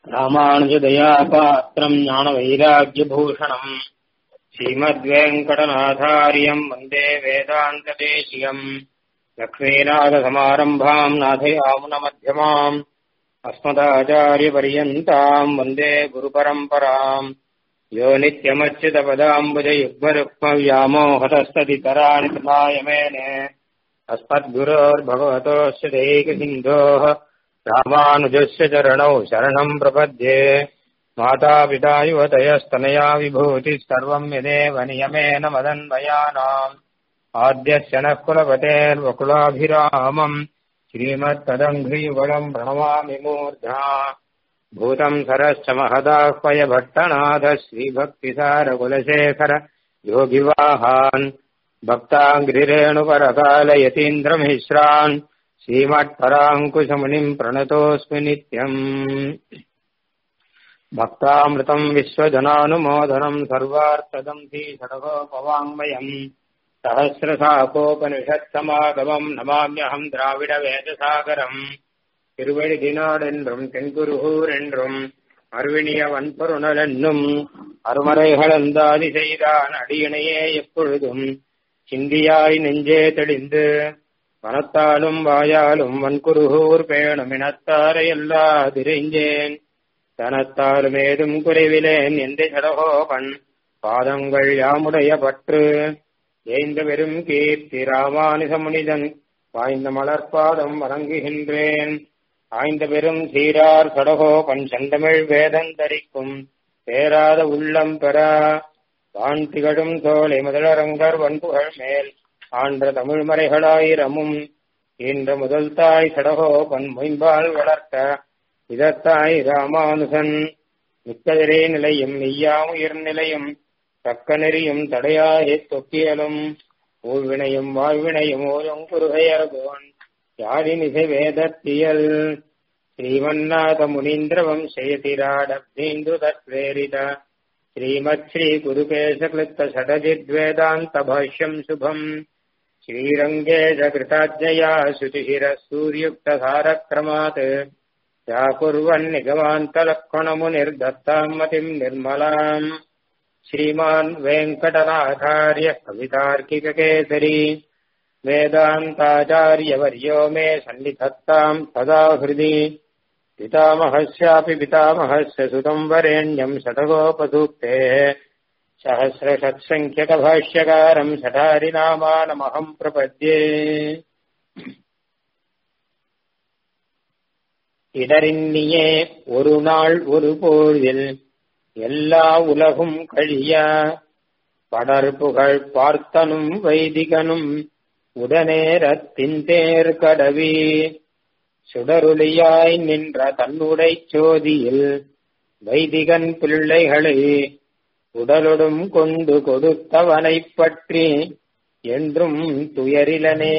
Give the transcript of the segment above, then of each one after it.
ராமானுஜதயாபாத்திரம் ஞானவைராக்கியபூஷணம் ஸ்ரீமத்வேங்கடநாதாரியம் வந்தே வேதாந்ததேசியம் லக்ஷ்மீநாதசமாரம்பாம் நாதயாமுனமध्यமாம் अस्मदाचार्यपर्यन्ताम् वन्दे गुरुपरम्पराम् यो नित्यमच्युतपदाम्बुजयुग्मरुक्मव्यामोहतस्तदितराणि तथाय मेने अस्मद्गुरोर्भगवतोऽस्य दैकसिन्धोः रामानुजस्य चरणौ शरणम् प्रपद्ये मातापिता युवतयस्तनया विभूतिः सर्वम् यदेव नियमेन मदन्वयानाम् आद्यस्य नः कुलपतेर्वकुलाभिरामम् श्रीमत्तदङ्घ्रियुगलम् प्रणमामि मूर्धा भूतम् सरश्च महदाह्वय भट्टनाथ श्रीभक्तिसारकुलशेखर योगिवाहान् भक्ताङ्घ्रिरेणुपरकालयतीन्द्रमिश्रान् श्रीमत्पराङ्कुशमुनिम् प्रणतोऽस्मि नित्यम् भक्तामृतम् विश्वजनानुमोदनम् सर्वार्थदम् षडगोपवाङ्मयम् சகசிரசாகோபனிஷத்தமாகமம் நமாமியகம் திராவிட வேதசாகரம் திருவழிதினாடென்றும் தென்குருகூர் என்றும் அருவினிய வன்பொருணல் என்னும் அருமறைகளந்தாதி செய்தான் அடியினையே எப்பொழுதும் சிந்தியாய் நெஞ்சே தெளிந்து மனத்தாலும் வாயாலும் வன்குருகூர் பேணும் இனத்தாரை எல்லாதிரைஞ்சேன் தனத்தாலும் ஏதும் குறைவிலேன் எந்த சடகோபன் பாதங்கள் யாமுடைய பற்று ஏய்ந்த வெறும் கீர்த்தி ராமானுசமுனிதன் வாய்ந்த மலர்பாதம் வணங்குகின்றேன் ஆய்ந்த பெரும் சீரார் சடகோ பன் செந்தமிழ் வேதந்தரிக்கும் பேராத உள்ளம் பெற வான் திகழும் தோலை முதலரங்கர் வன்புகழ் மேல் ஆன்ற தமிழ் மறைகளாயிரமும் ஈன்ற முதல் தாய் சடகோ பன் மொயம்பால் வளர்த்த இதத்தாய் ராமானுசன் மிக்கதிரே நிலையும் மெய்யாமுயிர் நிலையும் தக்க நெறியும் தடையாயே தொக்கியலும் ஊழ்வினையும் வாழ்வினையும் ஓயும் குருகையர்கோன் யாழினிசை வேதத்தியல் ஸ்ரீமன்னாத முனீந்திர வம்சயதிராடப்தீந்து தத்வேரித ஸ்ரீமத் ஸ்ரீ குருகேசகிருத்த ஷடஜித்வேதாந்த பாஷ்யம் சுபம் ஸ்ரீரங்கேஷ கிருதாஜயா சுதிஹிர சூர்யுக்த சாரக்ரமாத் या कुर्वन् निगमान्तलक्ष्मणमुनिर्दत्ताम् मतिम् निर्मलाम् श्रीमान् वेङ्कटनाथार्य कवितार्किककेसरी वेदान्ताचार्यवर्यो मे सन्निधत्ताम् सदा हृदि पितामहस्यापि पितामहस्य सुतम् वरेण्यम् शतगोपसूक्तेः सहस्रषट्सङ्ख्यकभाष्यकारम् शठारिनामानमहम् प्रपद्ये இடரின்னியே ஒரு நாள் ஒரு போதில் எல்லா உலகும் கழிய படர்புகழ் பார்த்தனும் வைதிகனும் உடனேரத்தின் தேர் கடவி சுடருளியாய் நின்ற தன்னுடை சோதியில் வைதிகன் பிள்ளைகளை உடலுடும் கொண்டு கொடுத்தவனைப் பற்றி என்றும் துயரிலனே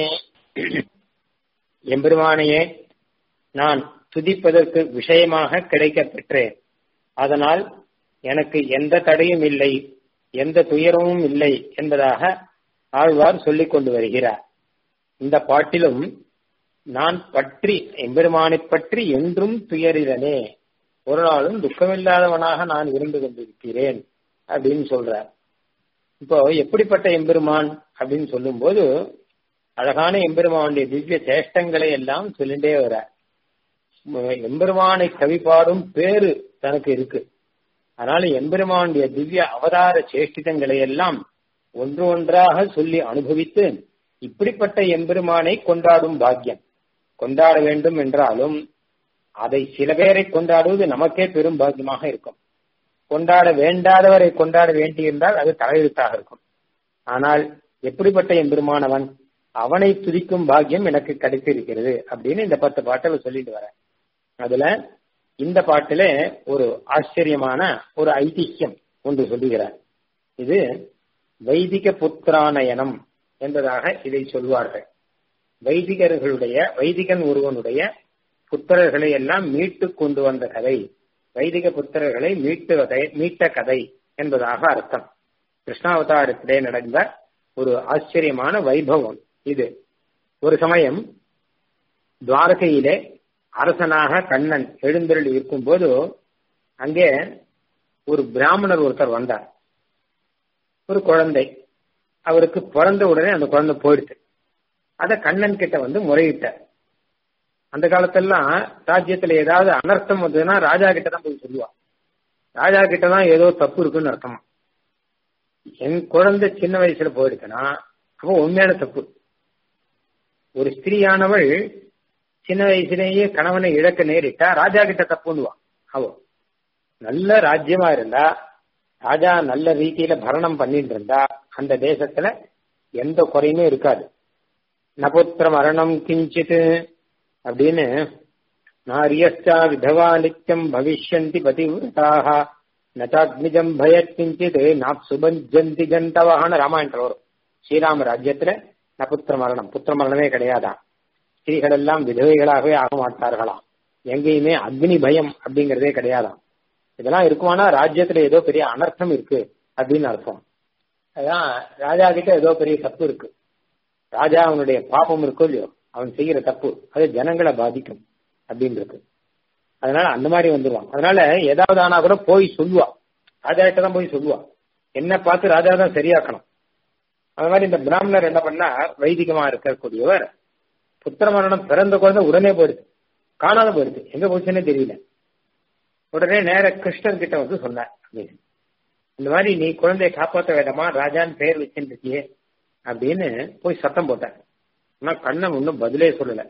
எம்பெருமானையே நான் துதிப்பதற்கு விஷயமாக கிடைக்கப் பெற்றேன் அதனால் எனக்கு எந்த தடையும் இல்லை எந்த துயரமும் இல்லை என்பதாக ஆழ்வார் சொல்லிக் கொண்டு வருகிறார் இந்த பாட்டிலும் நான் பற்றி எம்பெருமானைப் பற்றி என்றும் துயரிலனே ஒரு நாளும் துக்கமில்லாதவனாக நான் இருந்து கொண்டிருக்கிறேன் அப்படின்னு சொல்றார் இப்போ எப்படிப்பட்ட எம்பெருமான் அப்படின்னு சொல்லும்போது அழகான எம்பெருமானுடைய திவ்ய சேஷ்டங்களை எல்லாம் சொல்லிண்டே வர எம்பெருமானை கவி பாடும் பேரு தனக்கு இருக்கு அதனால எம்பெருமானுடைய திவ்ய அவதார சேஷ்டிதங்களை எல்லாம் ஒன்று ஒன்றாக சொல்லி அனுபவித்து இப்படிப்பட்ட எம்பெருமானை கொண்டாடும் பாக்கியம் கொண்டாட வேண்டும் என்றாலும் அதை சில பேரை கொண்டாடுவது நமக்கே பெரும் பாக்கியமாக இருக்கும் கொண்டாட வேண்டாதவரை கொண்டாட வேண்டியிருந்தால் அது தலையெழுத்தாக இருக்கும் ஆனால் எப்படிப்பட்ட எம்பெருமானவன் அவனை துதிக்கும் பாக்கியம் எனக்கு கிடைத்திருக்கிறது அப்படின்னு இந்த பத்து பாட்டில் சொல்லிட்டு வரேன் அதுல இந்த பாட்டில ஒரு ஆச்சரியமான ஒரு ஐதிஹ்யம் ஒன்று சொல்லுகிறார் இது வைதிக புத்திரானயனம் என்பதாக இதை சொல்வார்கள் வைதிகர்களுடைய வைதிகன் ஒருவனுடைய புத்திரர்களை எல்லாம் மீட்டு கொண்டு வந்த கதை வைதிக புத்திரர்களை மீட்டு மீட்ட கதை என்பதாக அர்த்தம் கிருஷ்ணாவதாரத்திலே நடந்த ஒரு ஆச்சரியமான வைபவம் இது ஒரு சமயம் துவாரகையிலே அரசனாக கண்ணன் எழுந்தருள் இருக்கும்போது அங்கே ஒரு பிராமணர் ஒருத்தர் வந்தார் ஒரு குழந்தை அவருக்கு பிறந்த உடனே அந்த குழந்தை போயிடுச்சு அத கண்ணன் கிட்ட வந்து முறையிட்டார் அந்த காலத்தெல்லாம் ராஜ்யத்துல ஏதாவது அனர்த்தம் வந்ததுன்னா ராஜா கிட்ட தான் போய் சொல்லுவா ராஜா கிட்ட தான் ஏதோ தப்பு இருக்குன்னு அர்த்தமா என் குழந்தை சின்ன வயசுல போயிடுச்சுன்னா அப்போ உண்மையான தப்பு ஒரு ஸ்திரீயானவள் சின்ன வயசுலேயே கணவனை இழக்க நேரிட்டா ராஜா கிட்ட தப்புன்னுவா அவ நல்ல ராஜ்யமா இருந்தா ராஜா நல்ல ரீதியில பரணம் பண்ணிட்டு இருந்தா அந்த தேசத்துல எந்த குறையுமே இருக்காது நபுத்திர மரணம் கிஞ்சித் அப்படின்னு நாரியஸ்டா விதவா நித்தியம் பவிஷ்யந்தி பதிவிரதாக நச்சாக்னிஜம் பயத் கிஞ்சித் நாப் சுபஞ்சந்தி ஜந்தவான்னு ராமாயணத்துல வரும் ஸ்ரீராம ராஜ்யத்துல நபுத்திர மரணம் புத்திர மரணமே கிடையாதான் ஸ்திரீகள் எல்லாம் விதவைகளாகவே ஆக மாட்டார்களாம் எங்கேயுமே அக்னி பயம் அப்படிங்கறதே கிடையாதாம் இதெல்லாம் இருக்குமானா ராஜ்யத்துல ஏதோ பெரிய அனர்த்தம் இருக்கு அப்படின்னு அர்த்தம் அதான் ராஜா கிட்ட ஏதோ பெரிய தப்பு இருக்கு ராஜா அவனுடைய பாப்பம் இருக்கோ இல்லையோ அவன் செய்யற தப்பு அது ஜனங்களை பாதிக்கும் அப்படின்னு இருக்கு அதனால அந்த மாதிரி வந்துருவான் அதனால ஏதாவது ஆனா கூட போய் சொல்லுவா ராஜா கிட்ட தான் போய் சொல்லுவா என்ன பார்த்து ராஜா தான் சரியாக்கணும் அது மாதிரி இந்த பிராமணர் என்ன பண்ணா வைதிகமா இருக்கக்கூடியவர் புத்திர மரணம் பிறந்த குழந்தை உடனே போயிடுது காணாத போயிடுது எங்க போச்சுன்னே தெரியல உடனே நேர கிருஷ்ணன் கிட்ட வந்து சொன்னார் அப்படின்னு இந்த மாதிரி நீ குழந்தைய காப்பாற்ற வேண்டாமா ராஜான்னு பெயர் வச்சுருக்கியே அப்படின்னு போய் சத்தம் போட்டார் ஆனா கண்ணன் ஒன்னும் பதிலே சொல்லல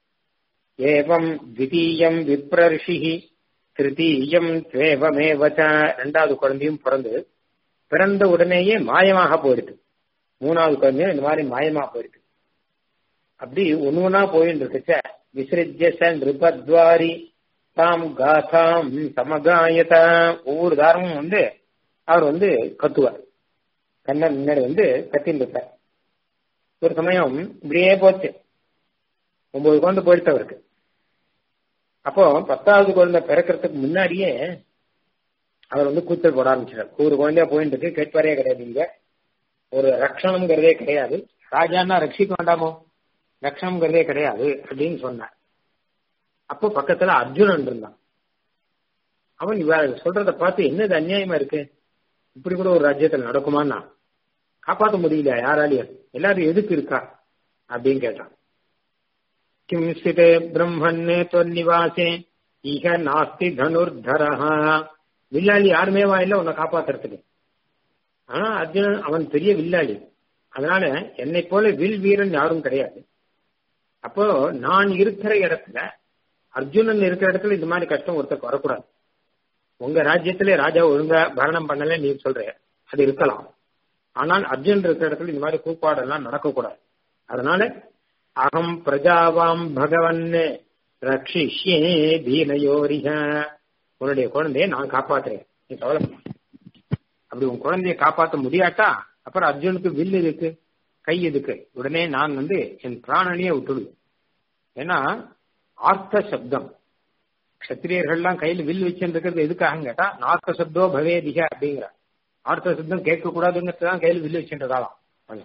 ஏவம் தித்தீயம் விப்ரர்ஷி திருத்தீயம் துவேவமேவச்ச ரெண்டாவது குழந்தையும் பிறந்து பிறந்த உடனேயே மாயமாக போயிடுது மூணாவது குழந்தையும் இந்த மாதிரி மாயமா போயிடுது அப்படி ஒன்னு ஒன்னா போயிட்டு இருக்குச்ச விசிறிஜ நிருபத்வாரி தாம் காசாம் சமகாயத ஒவ்வொரு தாரமும் வந்து அவர் வந்து கத்துவார் கண்ணன் முன்னாடி வந்து கத்தின்னு இருப்பார் ஒரு சமயம் இப்படியே போச்சு ஒன்பது குழந்தை போயிடுச்சு அவருக்கு அப்போ பத்தாவது குழந்தை பிறக்கிறதுக்கு முன்னாடியே அவர் வந்து கூச்சல் போட ஆரம்பிச்சார் ஒரு குழந்தையா போயிட்டு இருக்கு கேட்பாரே கிடையாது இங்க ஒரு ரக்ஷணம்ங்கிறதே கிடையாது ராஜான்னா ரட்சிக்க வேண்டாமோ ரக்ஷணம்ங்கிறதே கிடையாது அப்படின்னு சொன்னார் அப்போ பக்கத்துல அர்ஜுனன் இருந்தான் அவன் இவ சொல்றத பார்த்து என்னது அநியாயமா இருக்கு இப்படி கூட ஒரு ராஜ்யத்தில் நடக்குமான்னா காப்பாற்ற முடியல யாராலையும் எல்லாரும் எதுக்கு இருக்கா அப்படின்னு கேட்டான் கிம் ஸ்திதே பிரம்மன்னே தொன்னிவாசே ஈக நாஸ்தி தனுர்தரஹா வில்லாளி யாருமே வாயில உன்னை காப்பாத்துறதுக்கு ஆனா அர்ஜுனன் அவன் பெரிய வில்லாளி அதனால என்னை போல வில் வீரன் யாரும் கிடையாது அப்போ நான் இருக்கிற இடத்துல அர்ஜுனன் இருக்கிற இடத்துல இந்த மாதிரி கஷ்டம் ஒருத்தருக்கு வரக்கூடாது உங்க ராஜ்யத்திலே ராஜா ஒழுங்கா பரணம் பண்ணல நீ சொல்ற அது இருக்கலாம் ஆனால் அர்ஜுன் இருக்கிற இடத்துல இந்த மாதிரி கூப்பாடெல்லாம் நடக்கக்கூடாது அதனால அகம் பிரஜாவாம் பகவன் ரக்ஷிஷ்யே தீனயோரிக உன்னுடைய குழந்தைய நான் காப்பாத்துறேன் நீ கவலை அப்படி உன் குழந்தைய காப்பாற்ற முடியாட்டா அப்புறம் அர்ஜுனுக்கு வில் இருக்கு கை எதுக்கு உடனே நான் வந்து என் பிராணனையே விட்டுடுவேன் ஏன்னா ஆர்த்த சப்தம் கத்திரியர்கள்லாம் கையில் வில் வச்சுருக்கிறது எதுக்காக கேட்டா நார்த்த சப்தோ பவேதிக அப்படிங்கிற ஆர்த்த சப்தம் கேட்க கூடாதுங்கிறது தான் கையில் வில் வச்சுன்றதாலாம்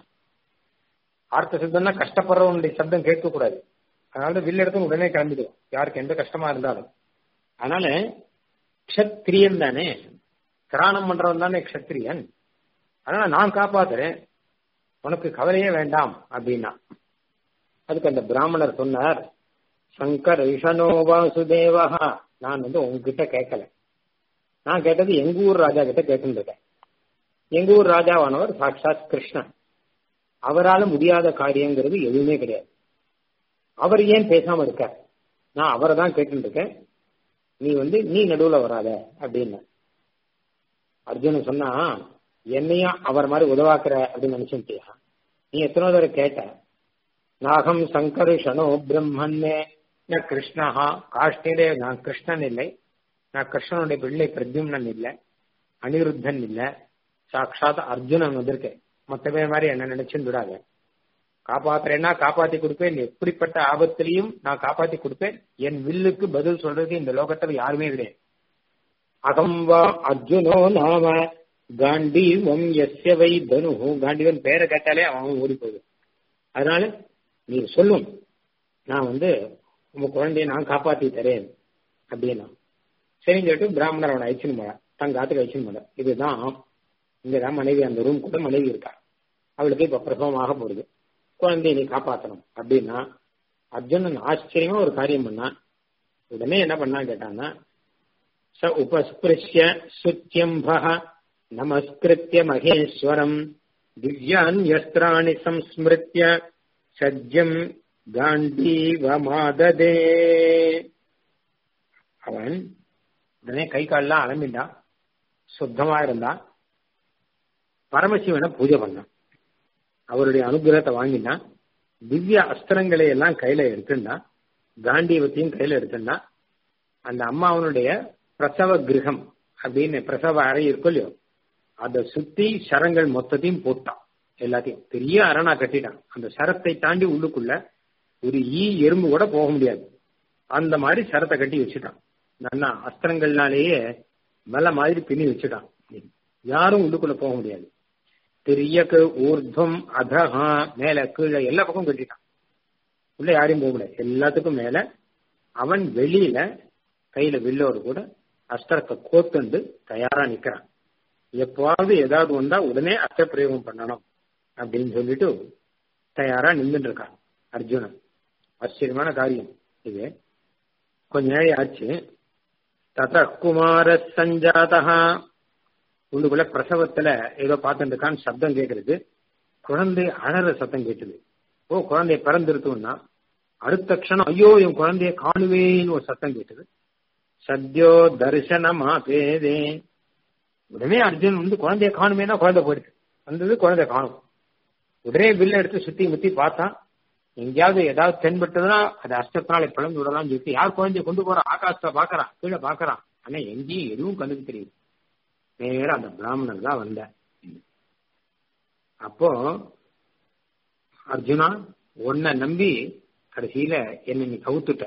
ஆர்த்த சப்தம்னா கஷ்டப்படுறவனுடைய சப்தம் கேட்க கூடாது அதனால வில் எடுத்து உடனே கிளம்பிடுவோம் யாருக்கு எந்த கஷ்டமா இருந்தாலும் அதனால க்ஷத்ரியன் தானே திராணம் பண்றவன் தானே க்ஷத்ரியன் அதனால நான் காப்பாத்துறேன் உனக்கு கவலையே வேண்டாம் அப்படின்னா அதுக்கு அந்த பிராமணர் சொன்னார் சங்கர் ரிஷனோ வாசுதேவா நான் வந்து உங்ககிட்ட கேட்கல நான் கேட்டது எங்க ஊர் ராஜா கிட்ட கேட்டுருக்கேன் எங்க ஊர் ராஜாவானவர் சாட்சாத் கிருஷ்ணன் அவரால் முடியாத காரியங்கிறது எதுவுமே கிடையாது அவர் ஏன் பேசாம இருக்க நான் அவரை தான் கேட்டுருக்கேன் நீ வந்து நீ நடுவுல வராத அப்படின்னு அர்ஜுனன் சொன்னா என்னையும் அவர் மாதிரி உதவாக்குற அப்படின்னு நினைச்சுட்டியா நீ எத்தனை தடவை கேட்ட நாகம் சங்கருஷனோ பிரம்மன்னே நான் கிருஷ்ணஹா காஷ்டிலே நான் கிருஷ்ணன் இல்லை நான் கிருஷ்ணனுடைய பிள்ளை பிரத்யும்னன் இல்லை அனிருத்தன் இல்லை சாட்சாத் அர்ஜுனன் வந்திருக்கேன் மற்ற பேர் மாதிரி என்ன நினைச்சுன்னு விடாத காப்பாத்துறேன்னா காப்பாத்தி கொடுப்பேன் எப்படிப்பட்ட ஆபத்திலையும் நான் காப்பாத்தி கொடுப்பேன் என் வில்லுக்கு பதில் சொல்றதுக்கு இந்த லோகத்துல யாருமே கிடையாது அகம் வா அர்ஜுனோ நாம காண்டீவம் எஸ்ய வை தனு காண்டீவன் பேரை கேட்டாலே அவன் ஓடி போகுது அதனால நீ சொல்லும் நான் வந்து உங்க குழந்தைய நான் காப்பாத்தி தரேன் அப்படின்னா சரின்னு சொல்லிட்டு பிராமணர் அவனை அழிச்சுன்னு போனார் தன் காத்துக்கு அழிச்சுன்னு போனார் இதுதான் இங்கதான் மனைவி அந்த ரூம் கூட மனைவி இருக்கா அவளுக்கு இப்ப பிரசவம் ஆக போகுது குழந்தைய நீ காப்பாத்தணும் அப்படின்னா அர்ஜுனன் ஆச்சரியமா ஒரு காரியம் பண்ணான் உடனே என்ன பண்ணா கேட்டான்னா ச உபஸ்பிருஷ்ய சுத்தியம்பக நமஸ்கிருத்திய மகேஸ்வரம் திவ்யான் யஸ்திராணி சம்ஸ்மிருத்திய சஜ்ஜம் காண்டீவமாததே அவன் உடனே கை கால்லாம் அலம்பிண்டான் சுத்தமா இருந்தான் பரமசிவனை பூஜை பண்ணான் அவருடைய அனுகிரகத்தை வாங்கினான் திவ்ய அஸ்திரங்களை எல்லாம் கையில எடுத்துட்டான் காண்டீவத்தையும் கையில எடுத்துட்டான் அந்த அம்மாவனுடைய பிரசவ கிரகம் அப்படின்னு பிரசவ அறை இருக்கும் இல்லையோ அதை சுத்தி சரங்கள் மொத்தத்தையும் போட்டான் எல்லாத்தையும் பெரிய அரணா கட்டிட்டான் அந்த சரத்தை தாண்டி உள்ளுக்குள்ள ஒரு ஈ எறும்பு கூட போக முடியாது அந்த மாதிரி சரத்தை கட்டி வச்சுட்டான் நல்லா அஸ்திரங்கள்னாலேயே மல மாதிரி பின்னி வச்சுட்டான் யாரும் உள்ளுக்குள்ள போக முடியாது பெரியக்கு ஊர்துவம் அதஹா மேல கீழே எல்லா பக்கம் கட்டிட்டான் உள்ள யாரையும் போக முடியாது எல்லாத்துக்கும் மேல அவன் வெளியில கையில வில்லோடு கூட அஸ்திரத்தை கோத்துண்டு தயாரா நிக்கிறான் எப்பவாவது ஏதாவது வந்தா உடனே அஸ்திர பிரயோகம் பண்ணணும் அப்படின்னு சொல்லிட்டு தயாரா நின்றுட்டு இருக்கான் அர்ஜுனன் ஆச்சரியமான காரியம் இது கொஞ்ச நேரம் ஆச்சு தத குமார சஞ்சாதா உள்ளுக்குள்ள பிரசவத்துல ஏதோ பார்த்துட்டு இருக்கான்னு சப்தம் கேட்கறது குழந்தை அழற சத்தம் கேட்டது ஓ குழந்தைய பிறந்திருத்தோம்னா அடுத்த க்ஷணம் ஐயோ என் குழந்தைய காணுவேன்னு ஒரு சத்தம் கேட்டது சத்யோ தரிசனமா பேதே உடனே அர்ஜுன் வந்து குழந்தைய காணுமேனா குழந்தை போயிடுது வந்தது குழந்தை காணும் உடனே வில்ல எடுத்து சுத்தி முத்தி பார்த்தான் எங்கேயாவது ஏதாவது தென்பட்டதுன்னா அது அஷ்டத்தினால பிளந்து விடலாம்னு சொல்லிட்டு யார் குழந்தைய கொண்டு போறான் ஆகாசத்தை பாக்குறான் கீழே பாக்குறான் ஆனா எங்கேயும் எதுவும் கண்ணுக்கு தெரியுது நேரம் அந்த பிராமணர் தான் வந்த அப்போ அர்ஜுனா உன்னை நம்பி கடைசியில என்ன நீ கவுத்துட்ட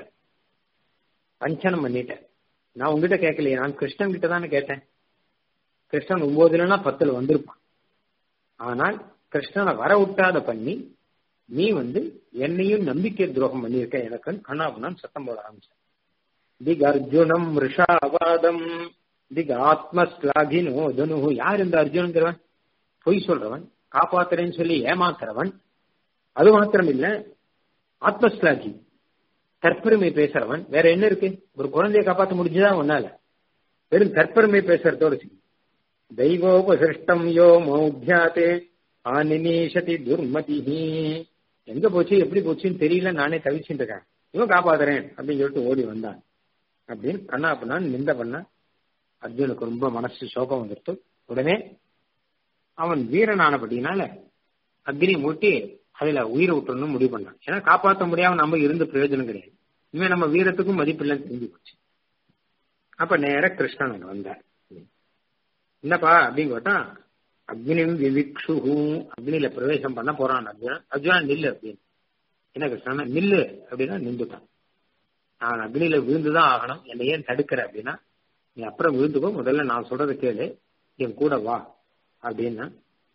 பஞ்சனம் பண்ணிட்ட நான் உங்ககிட்ட கேட்கலையே நான் கிருஷ்ணன் கிட்ட தானே கேட்டேன் கிருஷ்ணன் ஒன்பதுலன்னா பத்துல வந்திருப்பான் ஆனால் கிருஷ்ணனை வர விட்டாத பண்ணி நீ வந்து என்னையும் நம்பிக்கை துரோகம் பண்ணியிருக்க எனக்கு கண்ணாபுனான் சத்தம் போட ஆரம்பிச்சேன் திக் அர்ஜுனம் ரிஷாவாதம் திக் ஆத்மஸ்லாகினோ தனு யார் இந்த அர்ஜுனங்கிறவன் பொய் சொல்றவன் காப்பாத்துறேன்னு சொல்லி ஏமாத்துறவன் அது மாத்திரம் இல்ல ஆத்மஸ்லாகி தற்பெருமை பேசுறவன் வேற என்ன இருக்கு ஒரு குழந்தைய காப்பாற்ற முடிஞ்சுதா ஒன்னால வெறும் தற்பெருமை பேசுறதோடு சரி தெய்வோபசிருஷ்டம் யோ மௌத்தியாத்தே ஆனினீஷதி துர்மதி எங்க போச்சு எப்படி போச்சுன்னு தெரியல நானே தவிச்சுட்டு இருக்கேன் இவன் காப்பாத்துறேன் அப்படின்னு சொல்லிட்டு ஓடி வந்தான் அப்படின்னு கண்ணா பண்ணான்னு நிந்த பண்ண அர்ஜுனுக்கு ரொம்ப மனசு சோகம் வந்துடுத்து உடனே அவன் வீரனானபடினால அக்னி மூட்டி அதுல உயிரை விட்டுறணும் முடிவு பண்ணான் ஏன்னா காப்பாற்ற முடியாம நம்ம இருந்து பிரயோஜனம் கிடையாது இனிமே நம்ம வீரத்துக்கும் மதிப்பில்லைன்னு தெரிஞ்சு போச்சு அப்ப நேர கிருஷ்ணன் அங்க வந்தார் என்னப்பா அப்படின்னு கேட்டா அக்னி விவிக்ஷு அக்னியில பிரவேசம் பண்ண போறான் அர்ஜுனன் அர்ஜுனன் நில்லு அப்படின்னு என்ன கிருஷ்ணன் நில்லு அப்படின்னா நின்றுட்டான் நான் அக்னியில விழுந்துதான் ஆகணும் என்னை ஏன் தடுக்கிற அப்படின்னா நீ அப்புறம் விழுந்துக்கோ முதல்ல நான் சொல்றதை கேளு என் கூட வா அப்படின்னா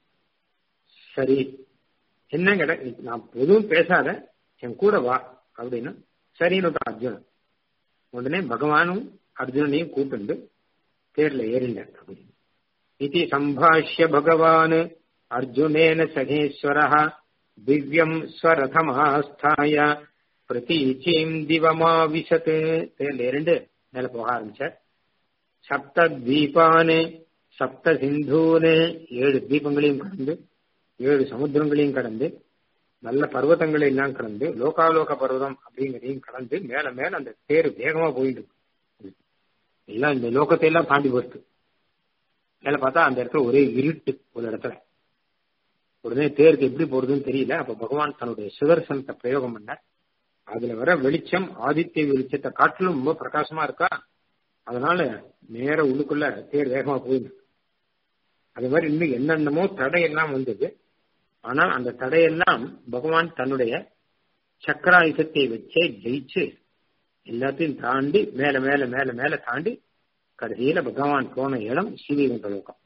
சரி என்ன கேட்ட நான் எதுவும் பேசாத என் கூட வா அப்படின்னா சரின்னு அர்ஜுனன் உடனே பகவானும் அர்ஜுனனையும் கூப்பிட்டு தேர்ல ஏறினார் அப்படின்னு இது சம்பாஷ்ய பகவான் அர்ஜுனேன சகேஸ்வர திவ்யம் ஸ்வரதமாஸ்தாய பிரதீச்சீம் திவமாவிசத் தேர்ல இரண்டு மேல போக ஆரம்பிச்சார் சப்த தீபானு சப்த சிந்தூனு ஏழு தீபங்களையும் கடந்து ஏழு சமுத்திரங்களையும் கடந்து நல்ல பர்வதங்களை எல்லாம் கடந்து லோகாலோக பர்வதம் அப்படிங்கிறதையும் கடந்து மேல மேல அந்த தேர் வேகமா போயிட்டு எல்லாம் இந்த லோகத்தை எல்லாம் தாண்டி போயிருக்கு மேல பார்த்தா அந்த இடத்துல ஒரே இருட்டு ஒரு இடத்துல உடனே தேருக்கு எப்படி போறதுன்னு தெரியல அப்ப பகவான் தன்னுடைய சுதர்சனத்தை பிரயோகம் பண்ணார் அதுல வர வெளிச்சம் ஆதித்ய வெளிச்சத்தை காட்டிலும் ரொம்ப பிரகாசமா இருக்கா அதனால நேர உள்ளுக்குள்ள தேர் வேகமா போயிடுது அது மாதிரி இன்னும் என்னென்னமோ தடையெல்லாம் வந்தது ஆனா அந்த தடையெல்லாம் பகவான் தன்னுடைய சக்கராயுதத்தை வச்சே ஜெயிச்சு எல்லாத்தையும் தாண்டி மேல மேல மேல மேல தாண்டி கடைசியில பகவான் போன இடம் ஸ்ரீவைகுண்ட லோகம்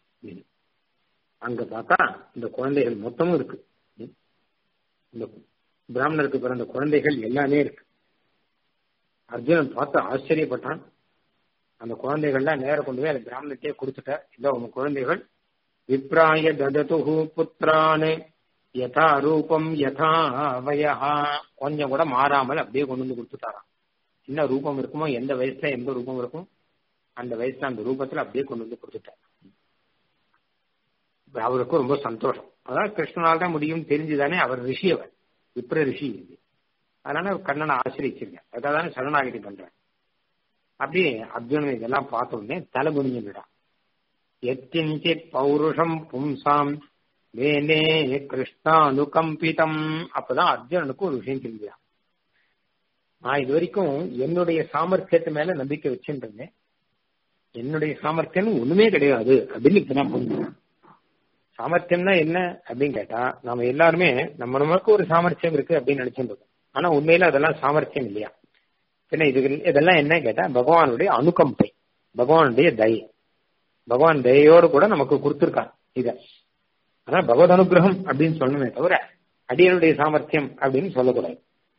அங்க பார்த்தா இந்த குழந்தைகள் மொத்தமும் இருக்கு இந்த பிராமணருக்கு பிறந்த குழந்தைகள் எல்லாமே இருக்கு அர்ஜுனன் பார்த்து ஆச்சரியப்பட்டான் அந்த குழந்தைகள்லாம் நேர கொண்டு போய் அந்த பிராமணத்தையே கொடுத்துட்டார் இதோ உங்க குழந்தைகள் விப்ராய தததுஹு புத்திரானு யதா ரூபம் யதா வயஹா கொஞ்சம் கூட மாறாமல் அப்படியே கொண்டு வந்து கொடுத்துட்டாராம் என்ன ரூபம் இருக்குமோ எந்த வயசுல எந்த ரூபம் இருக்கும் அந்த வயசுல அந்த ரூபத்துல அப்படியே கொண்டு வந்து கொடுத்துட்டார் அவருக்கு ரொம்ப சந்தோஷம் அதான் கிருஷ்ணனால் தான் முடியும் தெரிஞ்சுதானே அவர் ரிஷி அவர் விப்ர ரிஷி இது அதனால அவர் கண்ணனை ஆசிரியிருச்சிருக்கேன் அதுக்காக தானே சரணாகதி பண்றேன் அப்படியே அர்ஜுனன் இதெல்லாம் பார்த்த உடனே தலை குனிஞ்சுட்டான் எத்திஞ்சித் பௌருஷம் பும்சாம் வேனே கிருஷ்ணானுகம்பிதம் அப்பதான் அர்ஜுனனுக்கு ஒரு விஷயம் தெரிஞ்சான் நான் இது வரைக்கும் என்னுடைய சாமர்த்தியத்து மேல நம்பிக்கை வச்சுருந்தேன் என்னுடைய சாமர்த்தியம் ஒண்ணுமே கிடையாது அப்படின்னு இப்பதான் புரிஞ்சுக்கிறேன் சாமர்த்தியம்னா என்ன அப்படின்னு கேட்டா நம்ம எல்லாருமே நம்ம நமக்கு ஒரு சாமர்த்தியம் இருக்கு அப்படின்னு நினைச்சிட்டு இருக்கோம் ஆனா உண்மையில அதெல்லாம் சாமர்த்தியம் இல்லையா பின்ன இது இதெல்லாம் என்ன கேட்டா பகவானுடைய அனுகம்பை பகவானுடைய தயை பகவான் தயையோடு கூட நமக்கு கொடுத்துருக்கான் இத ஆனா பகவத் அனுகிரகம் அப்படின்னு சொல்லணுமே தவிர அடியனுடைய சாமர்த்தியம் அப்படின்னு சொல்லக்கூடாது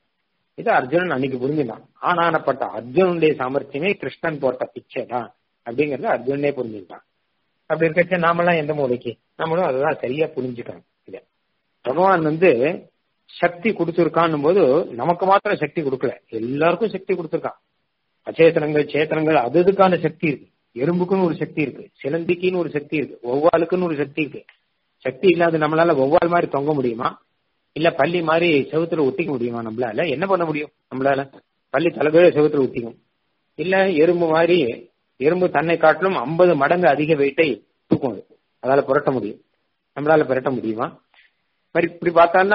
இது அர்ஜுனன் அன்னைக்கு புரிஞ்சுதான் ஆனானப்பட்ட அர்ஜுனனுடைய சாமர்த்தியமே கிருஷ்ணன் போட்ட பிச்சை தான் அப்படிங்கறத அர்ஜுனனே புரிஞ்சுக்கிட்டான் அப்படி இருக்கச்ச நாமெல்லாம் எந்த மூலைக்கு நம்மளும் அதெல்லாம் சரியா புரிஞ்சுக்கணும் இத பகவான் வந்து சக்தி கொடுத்துருக்கான் போது நமக்கு மாத்திரம் சக்தி கொடுக்கல எல்லாருக்கும் சக்தி கொடுத்துருக்கான் அச்சேத்தனங்கள் சேத்தனங்கள் அது இதுக்கான சக்தி இருக்கு எறும்புக்குன்னு ஒரு சக்தி இருக்கு சிலந்திக்குன்னு ஒரு சக்தி இருக்கு ஒவ்வாளுக்குன்னு ஒரு சக்தி இருக்கு சக்தி இல்லாத நம்மளால ஒவ்வாள் மாதிரி தொங்க முடியுமா இல்ல பள்ளி மாதிரி செவுத்துல ஒட்டிக்க முடியுமா நம்மளால என்ன பண்ண முடியும் நம்மளால பள்ளி தலைகீழ செவுத்துல ஒட்டிக்கும் இல்ல எறும்பு மாதிரி எறும்பு தன்னை காட்டிலும் ஐம்பது மடங்கு அதிக வெயிட்டை தூக்கும் அது அதால புரட்ட முடியும் நம்மளால புரட்ட முடியுமா மாதிரி இப்படி பார்த்தோம்னா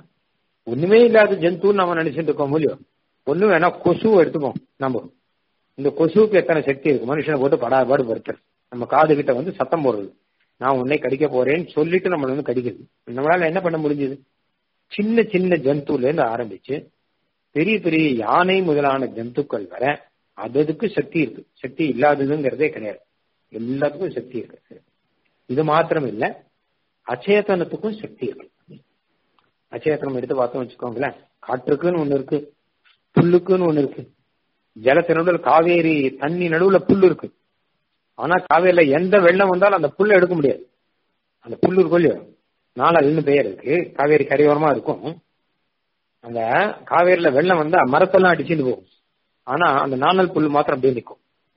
ஒண்ணுமே இல்லாத ஜந்துன்னு நம்ம நினைச்சிட்டு இருக்கோம் முடியும் ஒண்ணு வேணா கொசுவை எடுத்துப்போம் நம்ம இந்த கொசுவுக்கு எத்தனை சக்தி இருக்கு மனுஷனை போட்டு படாபாடு படுத்துறது நம்ம காது கிட்ட வந்து சத்தம் போடுறது நான் உன்னை கடிக்க போறேன்னு சொல்லிட்டு நம்மள வந்து கடிக்கிறது நம்மளால என்ன பண்ண முடிஞ்சது சின்ன சின்ன ஜந்துல இருந்து ஆரம்பிச்சு பெரிய பெரிய யானை முதலான ஜந்துக்கள் வர அதுக்கு சக்தி இருக்கு சக்தி இல்லாததுங்கிறதே கிடையாது எல்லாத்துக்கும் சக்தி இருக்கு இது மாத்திரம் இல்ல அச்சேதனத்துக்கும் சக்தி இருக்கு அச்சேதனம் எடுத்து பார்த்தோம் வச்சுக்கோங்களேன் காற்றுக்குன்னு ஒண்ணு இருக்கு புல்லுக்குன்னு ஒண்ணு இருக்கு ஜலத்து நடுவில் காவேரி தண்ணி நடுவுல புல்லு இருக்கு ஆனா காவேரியில எந்த வெள்ளம் வந்தாலும் அந்த புல்லை எடுக்க முடியாது அந்த புல்லு இருக்கும் இல்லையோ நாலல்னு பெயர் இருக்கு காவேரி கரையோரமா இருக்கும் அந்த காவேரியில வெள்ளம் வந்தா மரத்தெல்லாம் அடிச்சுட்டு போகும் ஆனா அந்த நாணல் புல் மாத்திரம் அப்படியே நிற்கும்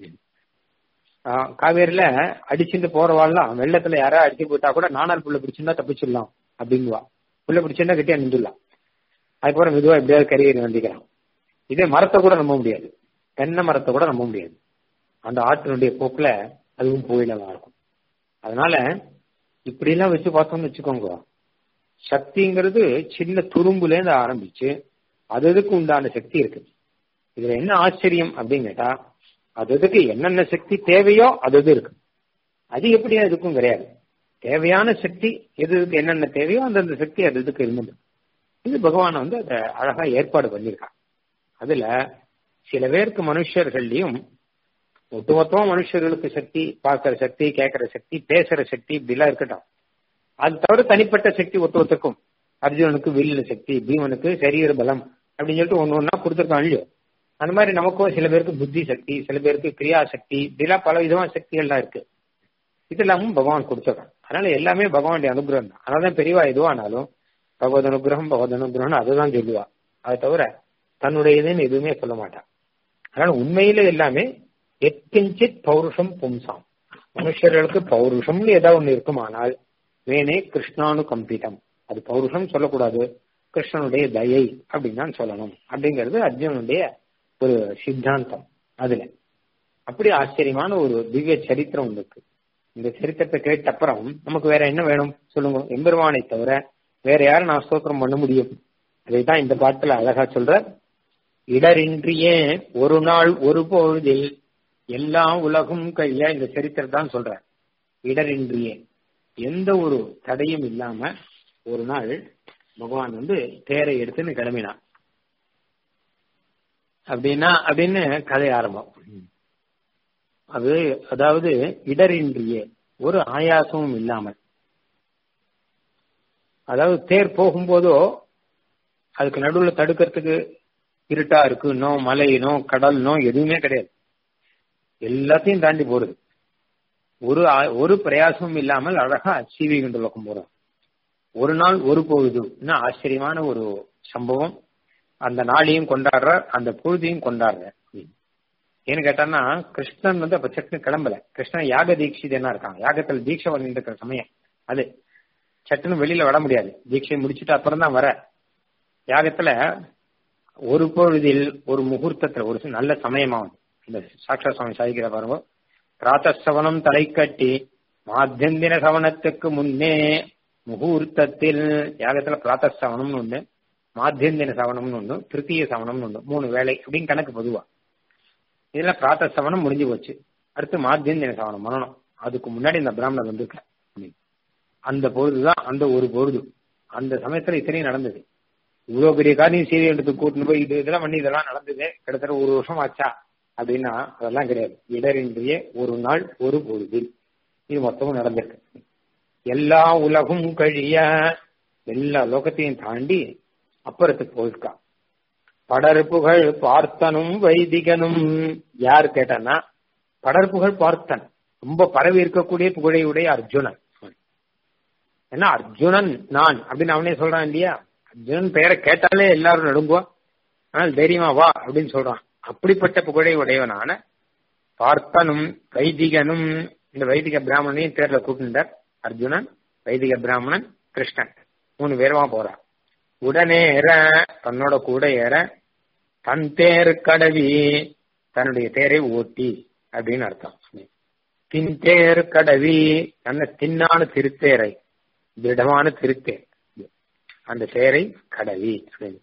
காவேரியில அடிச்சுட்டு போறவாள்லாம் வெள்ளத்துல யாரா அடிச்சு போயிட்டா கூட நாணல் புல்ல பிடிச்சிருந்தா தப்பிச்சிடலாம் அப்படிங்குவா புல்ல பிடிச்சிருந்தா கட்டியா நின்றுடலாம் அதுக்கப்புறம் மெதுவா எப்படியாவது கரையேறி வந்திக்கிறான் இதே மரத்தை கூட நம்ப முடியாது தென்னை மரத்தை கூட நம்ப முடியாது அந்த ஆற்றினுடைய போக்குல அதுவும் போயிடலாம் இருக்கும் அதனால இப்படி எல்லாம் வச்சு பார்த்தோம்னு வச்சுக்கோங்க சக்திங்கிறது சின்ன துரும்புல இருந்து ஆரம்பிச்சு அது அதுக்கு உண்டான சக்தி இருக்கு இதுல என்ன ஆச்சரியம் அப்படின்னு கேட்டா அது அதுக்கு என்னென்ன சக்தி தேவையோ அது அது இருக்கு அது எப்படியா இதுக்கும் கிடையாது தேவையான சக்தி எது இதுக்கு என்னென்ன தேவையோ அந்தந்த சக்தி அது இதுக்கு இருந்தது இது பகவான் வந்து அதை அழகா ஏற்பாடு பண்ணியிருக்கான் அதுல சில பேருக்கு மனுஷர்கள்லயும் ஒட்டுமொத்தமா மனுஷர்களுக்கு சக்தி பார்க்கிற சக்தி கேட்கிற சக்தி பேசுற சக்தி இப்படிலாம் இருக்கட்டும் அது தவிர தனிப்பட்ட சக்தி ஒட்டுமொத்தக்கும் அர்ஜுனனுக்கு வில்ல சக்தி பீமனுக்கு சரீர பலம் அப்படின்னு சொல்லிட்டு ஒன்னு ஒன்னா கொடுத்துருக்கான் இல்லையோ அந்த மாதிரி நமக்கும் சில பேருக்கு புத்தி சக்தி சில பேருக்கு கிரியா சக்தி இப்படிலாம் பல விதமான சக்திகள்லாம் இருக்கு இதெல்லாமும் பகவான் கொடுத்துருக்கான் அதனால எல்லாமே பகவானுடைய அனுகிரகம் தான் அதனாலதான் பெரியவா எதுவானாலும் பகவத் அனுகிரகம் பகவத் அனுகிரகம் அதுதான் சொல்லுவா அதை தவிர தன்னுடையதுன்னு எதுவுமே சொல்ல மாட்டான் அதனால உண்மையில எல்லாமே எத்கிஞ்சித் பௌருஷம் பும்சாம் மனுஷர்களுக்கு பௌருஷம்னு ஏதாவது ஒண்ணு இருக்குமானால் வேணே கிருஷ்ணானு கம்பிதம் அது பௌருஷம் சொல்லக்கூடாது கிருஷ்ணனுடைய தயை அப்படின்னு தான் சொல்லணும் அப்படிங்கிறது அர்ஜுனனுடைய ஒரு சித்தாந்தம் அதுல அப்படி ஆச்சரியமான ஒரு திவ்ய சரித்திரம் ஒன்று இருக்கு இந்த சரித்திரத்தை கேட்ட அப்புறம் நமக்கு வேற என்ன வேணும் சொல்லுங்க எம்பெருமானை தவிர வேற யாரும் நான் ஸ்தோத்திரம் பண்ண முடியும் அதைதான் இந்த பாட்டுல அழகா சொல்ற இடரின்றியே ஒரு நாள் ஒரு பொழுதில் எல்லா உலகும் கைய இந்த சரித்திரம் தான் சொல்ற இடரின்றியே எந்த ஒரு தடையும் இல்லாம ஒரு நாள் பகவான் வந்து தேரை எடுத்துன்னு கிளம்பினான் அப்படின்னா அப்படின்னு கதை ஆரம்பம் அது அதாவது இடரின்றியே ஒரு ஆயாசமும் இல்லாமல் அதாவது தேர் போகும்போதோ அதுக்கு நடுவில் தடுக்கிறதுக்கு இருட்டா இருக்குன்னோ மலையினோ கடல்னோ எதுவுமே கிடையாது எல்லாத்தையும் தாண்டி போறது ஒரு ஒரு பிரயாசமும் இல்லாமல் அழகா சீவி கொண்டு லோகம் போறோம் ஒரு நாள் ஒரு பொழுது ஆச்சரியமான ஒரு சம்பவம் அந்த நாளையும் கொண்டாடுற அந்த பொழுதையும் கொண்டாடுற ஏன்னு கேட்டான்னா கிருஷ்ணன் வந்து அப்ப சட்டுன்னு கிளம்பல கிருஷ்ணன் யாக தீட்சிதனா இருக்கான் யாகத்துல தீட்சை பண்ணிட்டு இருக்கிற சமயம் அது சட்டுன்னு வெளியில வர முடியாது தீட்சை முடிச்சுட்டு அப்புறம் தான் வர யாகத்துல ஒரு பொழுதில் ஒரு முகூர்த்தத்துல ஒரு நல்ல சமயமாகும் இந்த சாட்சா சுவாமி சாதிக்கிற பாருங்க பிராத்தசவனம் தலை கட்டி மாத்தியந்தின சவனத்துக்கு முன்னே முகூர்த்தத்தில் யாகத்துல பிராத்தசவனம்னு ஒண்ணு மாத்தியந்தின சவனம்னு ஒண்ணு திருத்தீய சவனம்னு ஒண்ணு மூணு வேலை அப்படின்னு கணக்கு பொதுவா இதுல பிராத்த சவனம் முடிஞ்சு போச்சு அடுத்து மாத்தியந்தின சவனம் பண்ணணும் அதுக்கு முன்னாடி இந்த பிராமணர் வந்திருக்க அந்த பொழுதுதான் அந்த ஒரு பொழுது அந்த சமயத்துல இத்தனையும் நடந்தது இவ்வளவு பெரிய காரியம் சீரியல் எடுத்து கூட்டிட்டு போய் இது இதெல்லாம் பண்ணி இதெல்லாம் நடந்தது கிட்டத்தட்ட ஒரு வருஷம் ஆச்சா அப்படின்னா அதெல்லாம் கிடையாது இடரின்றிய ஒரு நாள் ஒரு பொழுது இது மொத்தமும் நடந்திருக்கு எல்லா உலகும் கழிய எல்லா லோகத்தையும் தாண்டி அப்புறத்துக்கு போயிருக்கா படர்புகள் பார்த்தனும் வைதிகனும் யார் கேட்டானா படர்புகள் பார்த்தன் ரொம்ப பரவி இருக்கக்கூடிய புகழையுடைய அர்ஜுனன் ஏன்னா அர்ஜுனன் நான் அப்படின்னு அவனே சொல்றான் இல்லையா அர்ஜுனன் பெயரை கேட்டாலே எல்லாரும் நடுங்குவோம் ஆனால் தைரியமா வா அப்படின்னு சொல்றான் அப்படிப்பட்ட புகழை உடையவனான பார்த்தனும் வைதிகனும் இந்த வைதிக பிராமணனையும் தேர்ல கூப்பிட்டார் அர்ஜுனன் வைதிக பிராமணன் கிருஷ்ணன் மூணு பேருமா போறான் உடனேற தன்னோட கூட ஏற தன் தேர் கடவி தன்னுடைய தேரை ஓட்டி அப்படின்னு அர்த்தம் தின் தேர் கடவி நல்ல தின்னான திருத்தேரை திடமான திருத்தேர் அந்த தேரை கடவி அப்படின்னு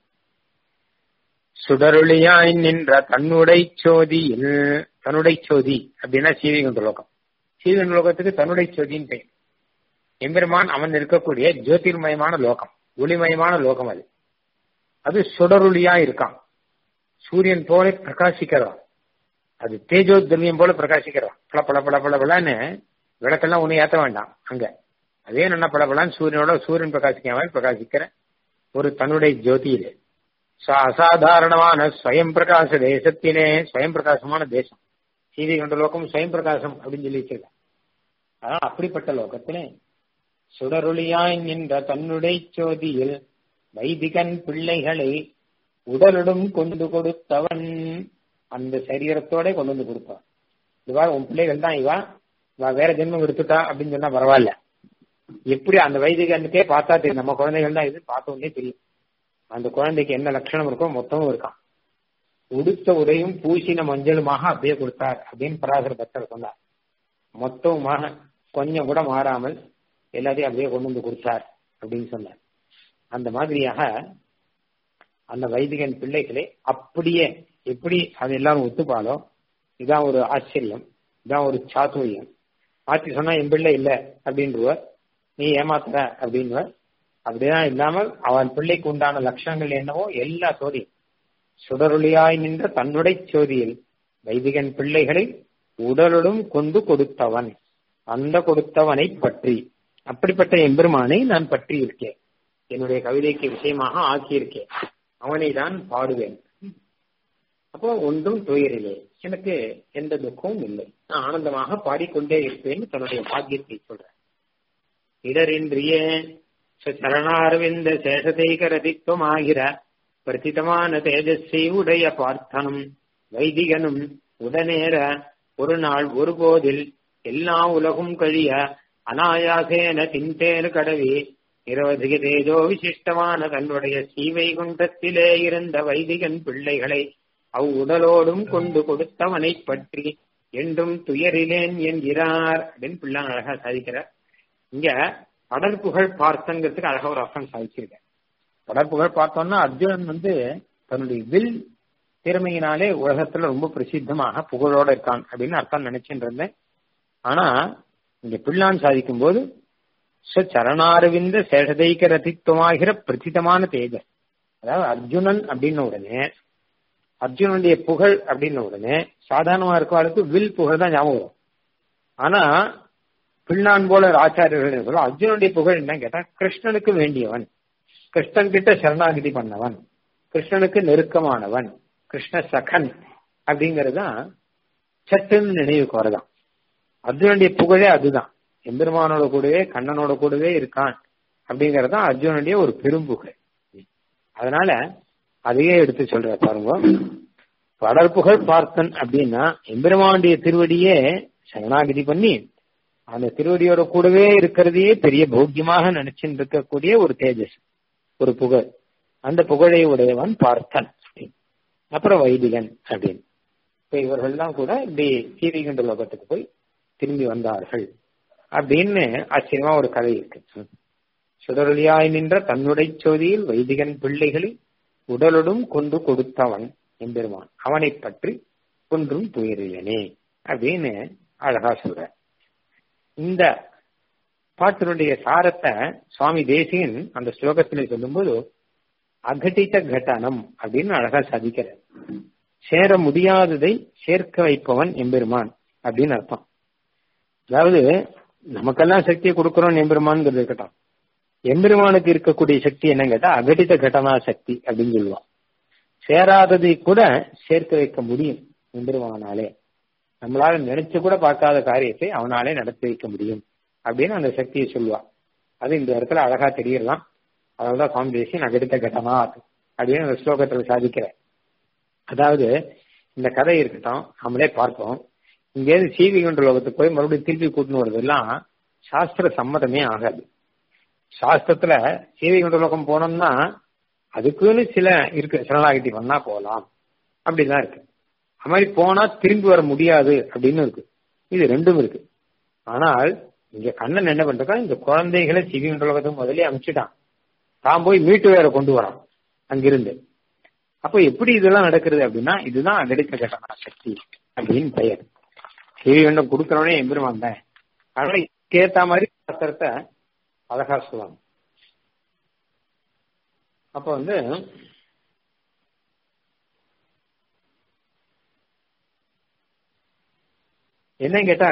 சுடருளியாய் நின்ற தன்னுடை சோதியில் தன்னுடை சோதி அப்படின்னா சீவிகுண்ட லோகம் சீவிகுண்ட லோகத்துக்கு தன்னுடை சோதின்னு பெயர் எம்பெருமான் அவன் இருக்கக்கூடிய ஜோதிர்மயமான லோகம் ஒளிமயமான லோகம் அது அது சுடருளியா இருக்கான் சூரியன் போல பிரகாசிக்கிறான் அது தேஜோ திரவியம் போல பிரகாசிக்கிறான் பல பல பல பல பலன்னு விளக்கெல்லாம் ஒண்ணு ஏத்த வேண்டாம் அங்க அதே என்ன பல பலன்னு சூரியனோட சூரியன் பிரகாசிக்காம பிரகாசிக்கிற ஒரு தன்னுடைய ஜோதியிலே அசாதாரணமான ஸ்வயம் பிரகாச தேசத்திலே ஸ்வயம் பிரகாசமான தேசம் சீதை கொண்ட லோகம் ஸ்வயம் பிரகாசம் அப்படின்னு சொல்லி வச்சிருக்காங்க அதான் அப்படிப்பட்ட லோகத்திலே சுடருளியாய் நின்ற தன்னுடைய சோதியில் வைதிகன் பிள்ளைகளை உடலுடன் கொண்டு கொடுத்தவன் அந்த சரீரத்தோட கொண்டு வந்து கொடுத்தான் இதுவா உன் பிள்ளைகள் தான் இவா இவா வேற ஜென்மம் எடுத்துட்டா அப்படின்னு சொன்னா பரவாயில்ல எப்படி அந்த வைதிகனுக்கே பார்த்தா தெரியும் நம்ம குழந்தைகள் தான் இது பார்த்த உடனே தெரியும் அந்த குழந்தைக்கு என்ன லட்சணம் இருக்கோ மொத்தமும் இருக்கான் உடுத்த உடையும் பூசின மஞ்சளுமாக அப்படியே கொடுத்தார் அப்படின்னு பராசர பக்தர் சொன்னார் மொத்தமுமாக கொஞ்சம் கூட மாறாமல் எல்லாத்தையும் அப்படியே கொண்டு வந்து கொடுத்தார் அப்படின்னு சொன்னார் அந்த மாதிரியாக அந்த வைதிகன் பிள்ளைகளை அப்படியே எப்படி அது எல்லாரும் ஒத்துப்பாலோ இதான் ஒரு ஆச்சரியம் இதான் ஒரு சாத்துரியம் மாற்றி சொன்னா என் பிள்ளை இல்லை அப்படின்றவர் நீ ஏமாத்துற அப்படின்னுவர் அப்படிதான் இல்லாமல் அவன் பிள்ளைக்கு உண்டான லட்சணங்கள் என்னவோ எல்லா சோதியும் சுடருளியாய் நின்ற தன்னுடைய சோதியில் வைதிகன் பிள்ளைகளை உடலுடன் கொண்டு கொடுத்தவன் அந்த கொடுத்தவனை பற்றி அப்படிப்பட்ட எம்பெருமானை நான் பற்றி இருக்கேன் என்னுடைய கவிதைக்கு விஷயமாக ஆக்கியிருக்கேன் அவனை தான் பாடுவேன் அப்போ ஒன்றும் துயரிலே எனக்கு எந்த துக்கமும் இல்லை நான் ஆனந்தமாக பாடிக்கொண்டே இருப்பேன் தன்னுடைய பாக்கியத்தை சொல்றேன் இடரின்றியே சரணாரவிந்த சேஷதைகரதித்துவமாகிற பிரதிதமான தேஜஸ்ஸை உடைய பார்த்தனும் வைதிகனும் உடனேற ஒரு நாள் ஒருபோதில் எல்லா உலகும் கழிய அனாயாசேன தின்தேர் கடவி நிரவதிக தேஜோ விசிஷ்டமான தன்னுடைய ஸ்ரீவைகுண்டத்திலே இருந்த வைதிகன் பிள்ளைகளை அவ் உடலோடும் கொண்டு கொடுத்தவனை பற்றி என்றும் துயரிலேன் என்கிறார் அப்படின்னு பிள்ளான் அழகா சாதிக்கிறார் இங்க படற்புகழ் பார்த்தங்கிறதுக்கு அழகா ஒரு அர்த்தம் சாதிச்சிருக்க படற்புகழ் பார்த்தோம்னா அர்ஜுனன் வந்து தன்னுடைய வில் திறமையினாலே உலகத்துல ரொம்ப பிரசித்தமாக புகழோட இருக்கான் அப்படின்னு அர்த்தம் நினைச்சுட்டு இருந்தேன் ஆனா இங்க பிள்ளான் சாதிக்கும் போது சரணாரவிந்த சேஷதைக்க ரதித்துவமாகிற பிரசித்தமான தேஜஸ் அதாவது அர்ஜுனன் அப்படின்ன உடனே அர்ஜுனனுடைய புகழ் அப்படின்ன உடனே சாதாரணமா இருக்கவாளுக்கு வில் புகழ் தான் ஞாபகம் வரும் ஆனா பிள்ளான் போல ஆச்சாரியர்கள் சொல்ல அர்ஜுனுடைய புகழ் என்ன கேட்டா கிருஷ்ணனுக்கு வேண்டியவன் கிருஷ்ணன் கிட்ட சரணாகிதி பண்ணவன் கிருஷ்ணனுக்கு நெருக்கமானவன் கிருஷ்ண சகன் அப்படிங்கிறது தான் சட்டுன்னு நினைவுக்கு வரதான் அர்ஜுனுடைய புகழே அதுதான் எம்பெருமானோட கூடவே கண்ணனோட கூடவே இருக்கான் அப்படிங்கறது தான் அர்ஜுனுடைய ஒரு பெரும் புகழ் அதனால அதையே எடுத்து சொல்ற பாருங்க படற்புகழ் பார்த்தன் அப்படின்னா எம்பெருமானுடைய திருவடியே சரணாகிதி பண்ணி அந்த திருவடியோட கூடவே இருக்கிறதையே பெரிய போக்கியமாக நினைச்சுட்டு இருக்கக்கூடிய ஒரு தேஜஸ் ஒரு புகழ் அந்த புகழை உடையவன் பார்த்தன் அப்புறம் வைதிகன் அப்படின்னு இப்ப இவர்கள்லாம் கூட இப்படி சீவிகண்ட லோகத்துக்கு போய் திரும்பி வந்தார்கள் அப்படின்னு ஆச்சரியமா ஒரு கதை இருக்கு சுடரொலியாய் நின்ற தன்னுடைய சோதியில் வைதிகன் பிள்ளைகளை உடலுடன் கொண்டு கொடுத்தவன் எம்பெருமான் அவனை பற்றி ஒன்றும் துயரிலனே அப்படின்னு அழகா சொல்ற இந்த பாட்டினுடைய சாரத்தை சுவாமி தேசியன் அந்த ஸ்லோகத்திலே சொல்லும்போது அகட்டித்த கட்டணம் அப்படின்னு அழகா சாதிக்கிற சேர முடியாததை சேர்க்க வைப்பவன் எம்பெருமான் அப்படின்னு அர்த்தம் அதாவது நமக்கெல்லாம் சக்தியை கொடுக்கிறோம் எம்பெருமான்ங்கிறது இருக்கட்டும் எம்பெருமானுக்கு இருக்கக்கூடிய சக்தி என்னன்னு கேட்டா அகடித கடனா சக்தி அப்படின்னு சொல்லுவான் சேராததை கூட சேர்க்க வைக்க முடியும் எம்பெருமானாலே நம்மளால நினைச்சு கூட பார்க்காத காரியத்தை அவனாலே நடத்தி வைக்க முடியும் அப்படின்னு அந்த சக்தியை சொல்லுவான் அது இந்த இடத்துல அழகா தெரியலாம் அதனாலதான் சுவாமி தேசியன் அகடித்த கடனா அப்படின்னு அந்த ஸ்லோகத்துல சாதிக்கிற அதாவது இந்த கதை இருக்கட்டும் நம்மளே பார்ப்போம் இங்கேருந்து சீவி கொண்ட லோகத்துக்கு போய் மறுபடியும் திருப்பி கூட்டின்னு வருவதெல்லாம் சாஸ்திர சம்மதமே ஆகாது சாஸ்திரத்துல சீவி கொண்ட லோகம் போனோம்னா அதுக்குன்னு சில இருக்கு சரணாகிட்டி பண்ணா போகலாம் அப்படிதான் இருக்கு அது மாதிரி போனா திரும்பி வர முடியாது அப்படின்னு இருக்கு இது ரெண்டும் இருக்கு ஆனால் இங்க கண்ணன் என்ன பண்றான் இந்த குழந்தைகளை சிவி கொண்ட லோகத்துக்கு முதலே அனுப்பிச்சுட்டான் தான் போய் மீட்டு வேற கொண்டு வரான் அங்கிருந்து அப்ப எப்படி இதெல்லாம் நடக்கிறது அப்படின்னா இதுதான் அகடித்த கட்டண சக்தி அப்படின்னு பெயர் சிவகண்டம் கொடுக்கறவனே எம்பெருமான் தான் அதனால கேத்த மாதிரி சாஸ்திரத்தை அழகா சொல்லுவாங்க அப்ப வந்து என்ன கேட்டா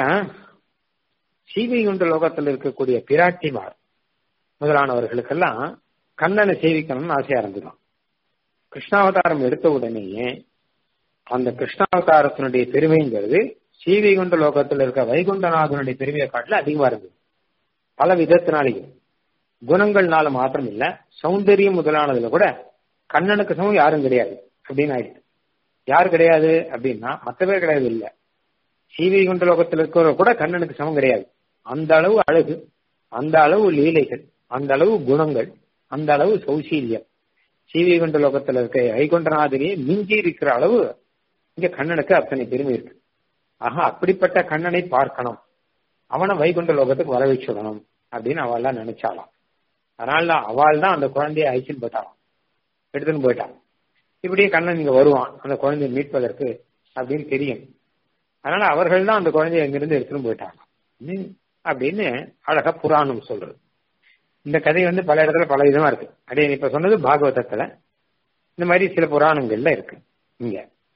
சீவைகுண்ட லோகத்தில் இருக்கக்கூடிய பிராட்டிமார் முதலானவர்களுக்கெல்லாம் கண்ணனை சேவிக்கணும்னு ஆசையா இருந்துதான் கிருஷ்ணாவதாரம் எடுத்த உடனேயே அந்த கிருஷ்ணாவதாரத்தினுடைய பெருமைங்கிறது சீவைகுண்ட லோகத்தில் இருக்க வைகுண்டநாதனுடைய பெருமையை காட்டில அதிகமா இருந்தது பல விதத்தினாலேயும் குணங்கள்னால மாத்திரம் இல்ல சௌந்தரியம் முதலானதுல கூட கண்ணனுக்கு சமம் யாரும் கிடையாது அப்படின்னு ஆயிடுச்சு யார் கிடையாது அப்படின்னா மற்ற பேர் கிடையாது இல்ல சீவைகுண்ட லோகத்தில் இருக்கிற கூட கண்ணனுக்கு சமம் கிடையாது அந்த அளவு அழகு அந்த அளவு லீலைகள் அந்த அளவு குணங்கள் அந்த அளவு சௌசீல்யம் சீவைகுண்ட லோகத்தில் இருக்க வைகுண்டநாதனையே மிஞ்சி இருக்கிற அளவு இங்க கண்ணனுக்கு அத்தனை பெருமை இருக்கு ஆக அப்படிப்பட்ட கண்ணனை பார்க்கணும் அவனை வைகுண்ட லோகத்துக்கு வர வச்சுடணும் அப்படின்னு அவள்லாம் நினைச்சாலாம் அதனால அவள் தான் அந்த குழந்தைய அழிச்சுன்னு போயிட்டாளாம் எடுத்துன்னு போயிட்டான் இப்படியே கண்ணன் இங்க வருவான் அந்த குழந்தையை மீட்பதற்கு அப்படின்னு தெரியும் அதனால அவர்கள் தான் அந்த குழந்தைய அங்கிருந்து எடுத்துன்னு போயிட்டாங்க அப்படின்னு அழகா புராணம் சொல்றது இந்த கதை வந்து பல இடத்துல பல விதமா இருக்கு அதே இப்ப சொன்னது பாகவதத்துல இந்த மாதிரி சில புராணங்கள்ல இருக்கு இங்க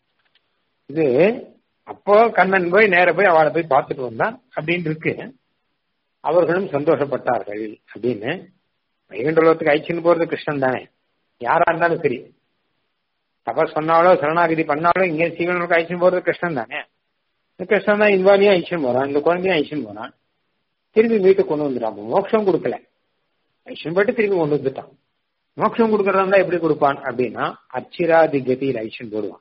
இது அப்போ கண்ணன் போய் நேர போய் அவளை போய் பார்த்துட்டு வந்தான் அப்படின்னு இருக்கு அவர்களும் சந்தோஷப்பட்டார்கள் அப்படின்னு வைகுண்டலோகத்துக்கு ஐச்சின்னு போறது கிருஷ்ணன் தானே யாரா இருந்தாலும் சரி தபஸ் சொன்னாலோ சரணாகிதி பண்ணாலோ இங்கே சீவனுக்கு ஐச்சின்னு போறது கிருஷ்ணன் தானே இந்த கிருஷ்ணன் தான் இன்வாலியும் ஐச்சின்னு போறான் இந்த குழந்தையும் ஐச்சின்னு போறான் திரும்பி வீட்டுக்கு கொண்டு வந்துட்டான் மோட்சம் கொடுக்கல ஐஷன் போட்டு திரும்பி கொண்டு வந்துட்டான் மோட்சம் கொடுக்கறதா எப்படி கொடுப்பான் அப்படின்னா அச்சிராதி கதியில் ஐஷன் போடுவான்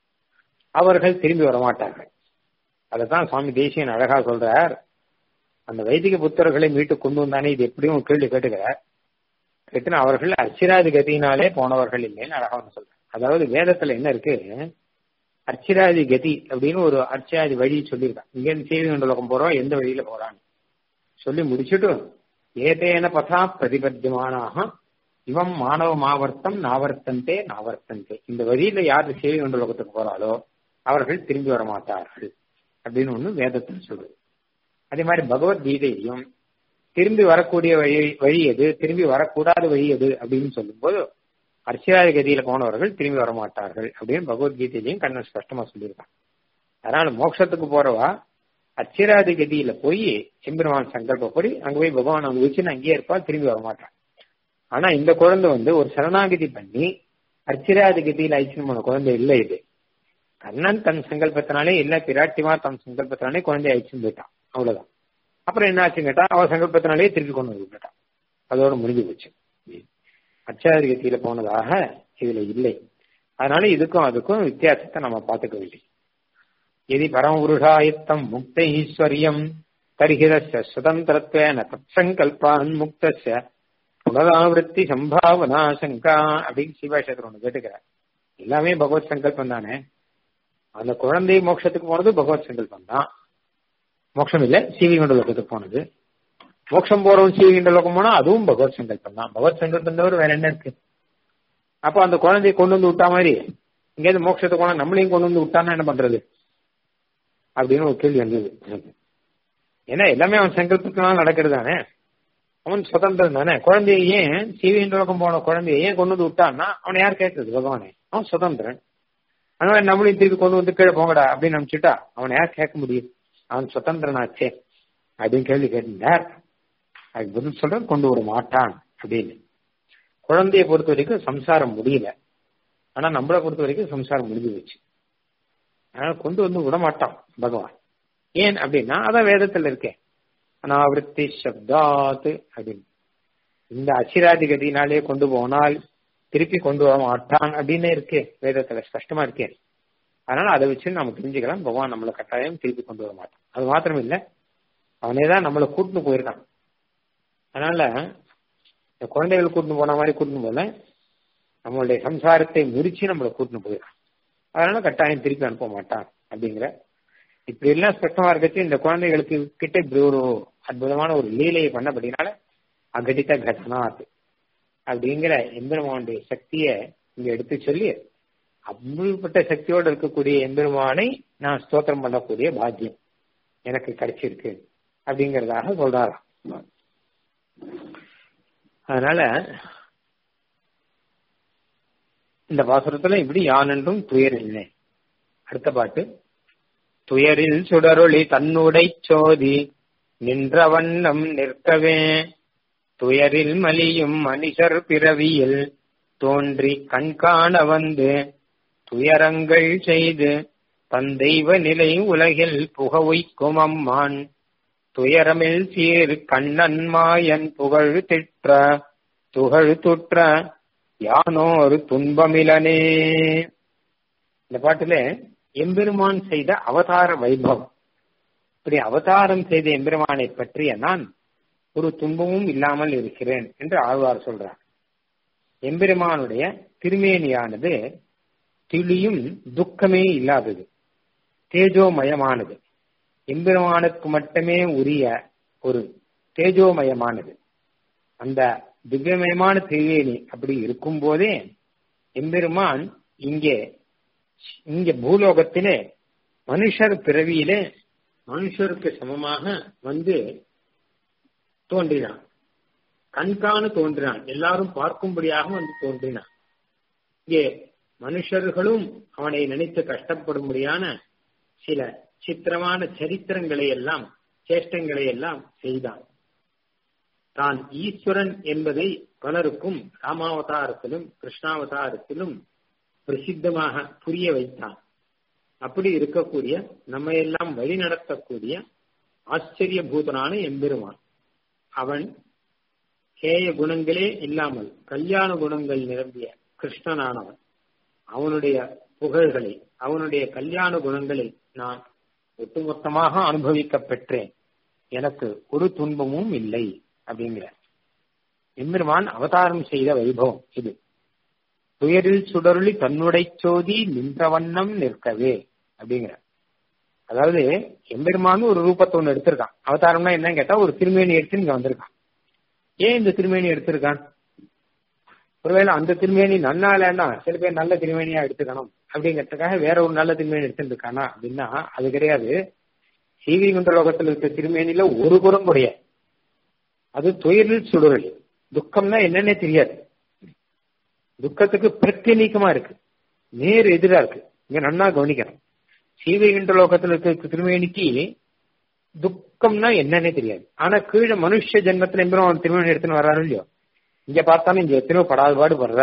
அவர்கள் திரும்பி வரமாட்டார்கள் அதைத்தான் சுவாமி தேசியன் அழகா சொல்றார் அந்த வைதிக புத்தர்களை மீட்டு கொண்டு வந்தானே இது எப்படியும் கேள்வி கேட்டுக்கிறார் கேட்டுனா அவர்கள் அர்ச்சிராதி கதியினாலே போனவர்கள் இல்லைன்னு அழகா சொல்றார் அதாவது வேதத்துல என்ன இருக்கு அர்ச்சிராதி கதி அப்படின்னு ஒரு அர்ச்சிராதி வழி சொல்லியிருக்கான் இங்க இருந்து சேவை மண்டலம் போறோம் எந்த வழியில போறான்னு சொல்லி முடிச்சுட்டு ஏதேன பதா பிரதிபத்தியமானாக இவம் மாணவ மாவர்த்தம் நாவர்த்தந்தே நாவர்த்தந்தே இந்த வழியில யாரு சேவை மண்டலத்துக்கு போறாளோ அவர்கள் திரும்பி வர மாட்டார்கள் அப்படின்னு ஒண்ணு வேதத்தில் சொல்றது அதே மாதிரி பகவத்கீதையிலும் திரும்பி வரக்கூடிய வழி வழி எது திரும்பி வரக்கூடாத வழி எது அப்படின்னு சொல்லும்போது அர்ச்சிராதி கதியில போனவர்கள் திரும்பி வர மாட்டார்கள் அப்படின்னு பகவத்கீதையிலையும் கண்ணன் ஸ்பஷ்டமா சொல்லியிருக்கான் அதனால மோட்சத்துக்கு போறவா அச்சிராதி கதியில போய் எம்பெருமான் சங்கல்பப்படி அங்க போய் பகவான் அங்க வச்சு அங்கேயே இருப்பா திரும்பி வரமாட்டான் ஆனா இந்த குழந்தை வந்து ஒரு சரணாகதி பண்ணி அர்ச்சிராதி கதியில் ஆயிடுச்சுன்னு போன குழந்தை இல்லை இது கண்ணன் தன் சங்கல்பத்தினாலே இல்ல பிராட்டிமார் தன் சங்கல்பத்தினாலே குழந்தை ஆயிடுச்சுன்னு போயிட்டான் அவ்வளவுதான் அப்புறம் என்ன ஆச்சுன்னு கேட்டா அவ சங்கல்பத்தினாலே திருப்பி கொண்டு வந்து விட்டுட்டான் அதோட முடிஞ்சு போச்சு அர்ச்சாதி கதியில போனதாக இதுல இல்லை அதனால இதுக்கும் அதுக்கும் வித்தியாசத்தை நம்ம பார்த்துக்க வேண்டியது எதி பரமபுருஷாயுத்தம் முக்த ஈஸ்வரியம் தரிகிதஸ்ய சுதந்திரத்வேன தற்சங்கல்பான் முக்தஸ்ய புனராவிருத்தி சம்பாவனா சங்கா அப்படின்னு சிவாஷேத்திரம் ஒண்ணு கேட்டுக்கிறார் எல்லாமே பகவத் சங்கல்பம் தானே அந்த குழந்தை மோட்சத்துக்கு போனது பகவத் சங்கல்பம் தான் மோட்சம் இல்ல சீவிகண்ட லோகத்துக்கு போனது மோட்சம் போறவன் சீவிகண்ட லோகம் போனா அதுவும் பகவத் சங்கல்பம் தான் பகவத் சங்கல்பம் தவிர வேற என்ன இருக்கு அப்போ அந்த குழந்தைய கொண்டு வந்து விட்டா மாதிரி இங்கேருந்து மோட்சத்துக்கு போனா நம்மளையும் கொண்டு வந்து விட்டான்னா என்ன பண்றது அப்படின்னு ஒரு கேள்வி வந்தது ஏன்னா எல்லாமே அவன் சங்கல்பத்தினால நடக்கிறது தானே அவன் சுதந்திரம் தானே குழந்தைய ஏன் சீவியின் லோகம் போன குழந்தைய ஏன் கொண்டு வந்து விட்டான்னா அவனை யார் கேட்கறது பகவானே அவன் சுதந்திரன் அதனால நம்மளையும் திருப்பி கொண்டு வந்து கீழே போங்கடா அப்படின்னு நினைச்சுட்டா அவனை யார் கேட்க முடியும் அவன் சுதந்திரனாச்சே அப்படின்னு கேள்வி கேட்டார் அதுக்கு பதில் சொல்ற கொண்டு விட மாட்டான் அப்படின்னு குழந்தைய பொறுத்த வரைக்கும் சம்சாரம் முடியல ஆனா நம்மளை பொறுத்த வரைக்கும் சம்சாரம் முடிஞ்சு போச்சு அதனால கொண்டு வந்து விட மாட்டான் பகவான் ஏன் அப்படின்னா அதான் வேதத்துல இருக்கேன் அனாவிருத்தி சப்தாத் அப்படின்னு இந்த அச்சிராதி கதினாலே கொண்டு போனால் திருப்பி கொண்டு வர மாட்டான் அப்படின்னு இருக்கு வேதத்துல ஸ்பஷ்டமா இருக்கே அதனால அதை வச்சு நம்ம தெரிஞ்சுக்கலாம் பகவான் நம்மளை கட்டாயம் திருப்பி கொண்டு வர மாட்டான் அது மாத்திரம் இல்ல அவனே தான் நம்மளை கூட்டின்னு போயிருக்கான் அதனால இந்த குழந்தைகள் கூட்டின்னு போன மாதிரி கூட்டின்னு போல நம்மளுடைய சம்சாரத்தை முறிச்சு நம்மளை கூட்டின்னு போயிருக்கான் அதனால கட்டாயம் திருப்பி அனுப்ப மாட்டான் அப்படிங்கிற இப்படி எல்லாம் ஸ்பஷ்டமா இருக்கச்சு இந்த குழந்தைகளுக்கு கிட்ட இப்படி ஒரு அற்புதமான ஒரு லீலையை பண்ணபடினால அகடித்த கதனாத் அப்படிங்கிற எம்பெருமானுடைய சக்திய இங்க எடுத்து சொல்லி அப்படிப்பட்ட சக்தியோடு இருக்கக்கூடிய எம்பெருமானை நான் ஸ்தோத்திரம் பண்ணக்கூடிய பாக்கியம் எனக்கு கிடைச்சிருக்கு அப்படிங்கறதாக சொல்றாராம் அதனால இந்த பாசுரத்துல இப்படி யான் என்றும் துயர் இல்லை அடுத்த பாட்டு துயரில் சுடரொளி தன்னுடை சோதி நின்ற வண்ணம் நிற்கவே துயரில் மலியும் மனிதர் பிறவியில் தோன்றி கண்காண வந்து துயரங்கள் செய்து தந்தெய்வ நிலை உலகில் புக உய்க்கும் அம்மான் துயரமில் சீர் கண்ணன் மாயன் புகழ் திற்ற துகள் துற்ற யானோர் துன்பமிலனே இந்த பாட்டுல எம்பெருமான் செய்த அவதார வைபவம் இப்படி அவதாரம் செய்த எம்பெருமானை பற்றிய நான் ஒரு துன்பமும் இல்லாமல் இருக்கிறேன் என்று ஆழ்வார் சொல்றார் எம்பெருமானுடைய திருமேனியானது துளியும் துக்கமே இல்லாதது தேஜோமயமானது எம்பெருமானுக்கு மட்டுமே உரிய ஒரு தேஜோமயமானது அந்த திவ்யமயமான திருவேணி அப்படி இருக்கும் போதே எம்பெருமான் இங்கே இங்க பூலோகத்திலே மனுஷர் பிறவியிலே மனுஷருக்கு சமமாக வந்து தோன்றினான் கண்காண தோன்றினான் எல்லாரும் பார்க்கும்படியாக வந்து தோன்றினான் இங்கே மனுஷர்களும் அவனை நினைத்து கஷ்டப்படும்படியான சில சித்திரமான சரித்திரங்களை எல்லாம் சேஷ்டங்களை எல்லாம் செய்தான் தான் ஈஸ்வரன் என்பதை பலருக்கும் ராமாவதாரத்திலும் கிருஷ்ணாவதாரத்திலும் பிரசித்தமாக புரிய வைத்தான் அப்படி இருக்கக்கூடிய நம்ம எல்லாம் வழி நடத்தக்கூடிய ஆச்சரிய பூதனான எம்பெருமான் அவன் கேய குணங்களே இல்லாமல் கல்யாண குணங்கள் நிரம்பிய கிருஷ்ணனானவன் அவனுடைய புகழ்களை அவனுடைய கல்யாண குணங்களை நான் ஒட்டுமொத்தமாக அனுபவிக்க பெற்றேன் எனக்கு ஒரு துன்பமும் இல்லை அப்படிங்கிற எம்பெருமான் அவதாரம் செய்த வைபவம் இது துயரில் சுடருளி தன்னுடை சோதி நின்ற வண்ணம் நிற்கவே அப்படிங்கிற அதாவது எம்பெருமான் ஒரு ரூபத்தை ஒண்ணு எடுத்திருக்கான் அவதாரம்னா என்னன்னு கேட்டா ஒரு திருமேனி எடுத்து இங்க வந்திருக்கான் ஏன் இந்த திருமேனி எடுத்திருக்கான் ஒருவேளை அந்த திருமேனி நன்னாலன்னா சில பேர் நல்ல திருமேனியா எடுத்துக்கணும் அப்படிங்கிறதுக்காக வேற ஒரு நல்ல திருமேனி எடுத்துருக்கானா அப்படின்னா அது கிடையாது சீவிகுண்ட லோகத்தில் இருக்க திருமேனில ஒரு புறம் குறைய அது துயரில் சுடரொளி துக்கம்னா என்னன்னே தெரியாது துக்கத்துக்கு பிரத்யநீக்கமா இருக்கு நேர் எதிரா இருக்கு இங்க நன்னா கவனிக்கணும் சீவைகின்ற லோகத்துல இருக்க திருமேனிக்கு துக்கம்னா என்னன்னே தெரியாது ஆனா கீழே மனுஷ ஜென்மத்துல எம்பரும் அவன் திருமணம் எடுத்துன்னு வர்றாரு இல்லையோ இங்க பார்த்தாலும் இங்க எத்தனையோ படாத பாடு படுறார்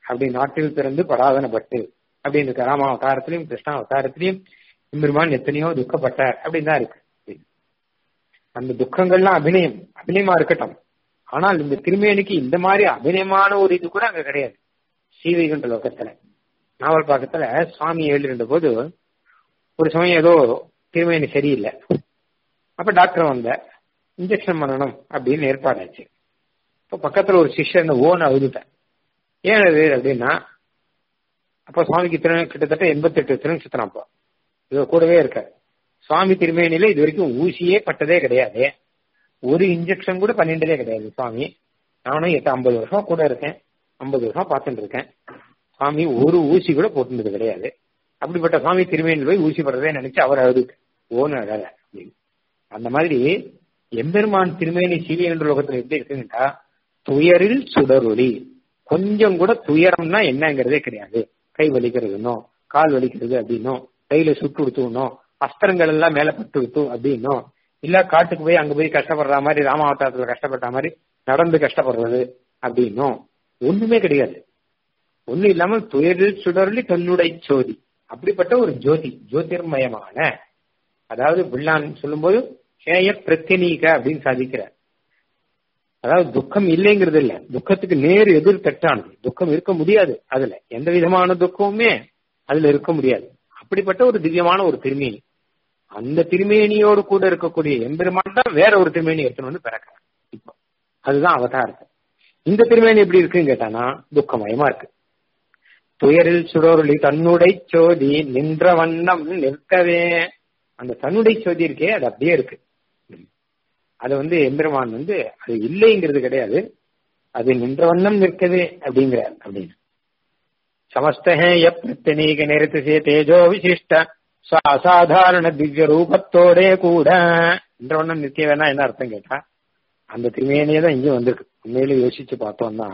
அப்படி நாட்டில் பிறந்து பராதனப்பட்டு அப்படின்னு இருக்கு ராம அவதாரத்திலையும் கிருஷ்ணா அவதாரத்திலையும் எம்பெருமான் எத்தனையோ துக்கப்பட்டார் அப்படின்னு தான் இருக்கு அந்த துக்கங்கள்லாம் அபிநயம் அபிநயமா இருக்கட்டும் ஆனால் இந்த திருமேனிக்கு இந்த மாதிரி அபிநயமான ஒரு இது கூட அங்க கிடையாது ஸ்ரீவைகுண்ட லோகத்துல நாவல் பாக்கத்துல சுவாமி எழுதிருந்த போது ஒரு சமயம் ஏதோ திருமேனி சரியில்லை அப்ப டாக்டர் வந்த இன்ஜெக்ஷன் பண்ணணும் அப்படின்னு ஏற்பாடாச்சு இப்ப பக்கத்துல ஒரு சிஷ்யர் ஓன் அழுதுட்டேன் ஏன் அது அப்படின்னா அப்ப சுவாமிக்கு திரு கிட்டத்தட்ட எண்பத்தெட்டு திருநட்சத்திரம் அப்போ இது கூடவே இருக்க சுவாமி திருமேனில இது வரைக்கும் ஊசியே பட்டதே கிடையாது ஒரு இன்ஜெக்ஷன் கூட பண்ணிட்டதே கிடையாது சுவாமி நானும் எட்டு ஐம்பது வருஷம் கூட இருக்கேன் ஐம்பது வருஷம் பார்த்துட்டு இருக்கேன் சுவாமி ஒரு ஊசி கூட போட்டுனது கிடையாது அப்படிப்பட்ட சுவாமி திருமேனில் போய் ஊசி படுறதே நினைச்சு அவர் அழுது ஓன்னு அழல அப்படின்னு அந்த மாதிரி எம்பெருமான் திருமேனி சீவி என்ற லோகத்துல எப்படி இருக்குங்கட்டா துயரில் சுடரொளி கொஞ்சம் கூட துயரம்னா என்னங்கிறதே கிடையாது கை வலிக்கிறதுனோ கால் வலிக்கிறது அப்படின்னோ கையில சுட்டு விட்டுனோ அஸ்திரங்கள் எல்லாம் மேல பட்டு விட்டும் அப்படின்னோ இல்ல காட்டுக்கு போய் அங்க போய் கஷ்டப்படுற மாதிரி ராமாவதாரத்துல கஷ்டப்பட்ட மாதிரி நடந்து கஷ்டப்படுறது அப்படின்னும் ஒண்ணுமே கிடையாது ஒண்ணு இல்லாமல் துயரில் சுடர்லி தன்னுடைய ஜோதி அப்படிப்பட்ட ஒரு ஜோதி ஜோதிர்மயமான அதாவது பிள்ளான் சொல்லும்போது ஹேய பிரத்தினீக அப்படின்னு சாதிக்கிறார் அதாவது துக்கம் இல்லைங்கிறது இல்ல துக்கத்துக்கு நேர் எதிர் தட்டானது துக்கம் இருக்க முடியாது அதுல எந்த விதமான துக்கமுமே அதுல இருக்க முடியாது அப்படிப்பட்ட ஒரு திவ்யமான ஒரு திருமேனி அந்த திருமேனியோடு கூட இருக்கக்கூடிய எம்பெருமான் தான் வேற ஒரு திருமேனி எடுத்துன்னு வந்து பிறக்கிறார் இப்போ அதுதான் அவதாரத்தை இந்த திருமேனி எப்படி இருக்குன்னு கேட்டானா துக்கமயமா இருக்கு துயரில் சுடொருளி தன்னுடை சோதி நின்ற வண்ணம் நிற்கவே அந்த தன்னுடை சோதி இருக்கே அது அப்படியே இருக்கு அது வந்து எம்பெருமான் வந்து அது இல்லைங்கிறது கிடையாது அது நின்ற வண்ணம் நிற்கவே அப்படிங்கிறார் அப்படின்னு சமஸ்தஹேய பிரத்தனீக நிறுத்திசே தேஜோ விசிஷ்ட அசாதாரண திவ்ய ரூபத்தோடே கூட என்ற வண்ணம் நிற்க வேணா என்ன அர்த்தம் கேட்டா அந்த திருமேனியே தான் இங்கே வந்திருக்கு உண்மையில யோசிச்சு பார்த்தோம்னா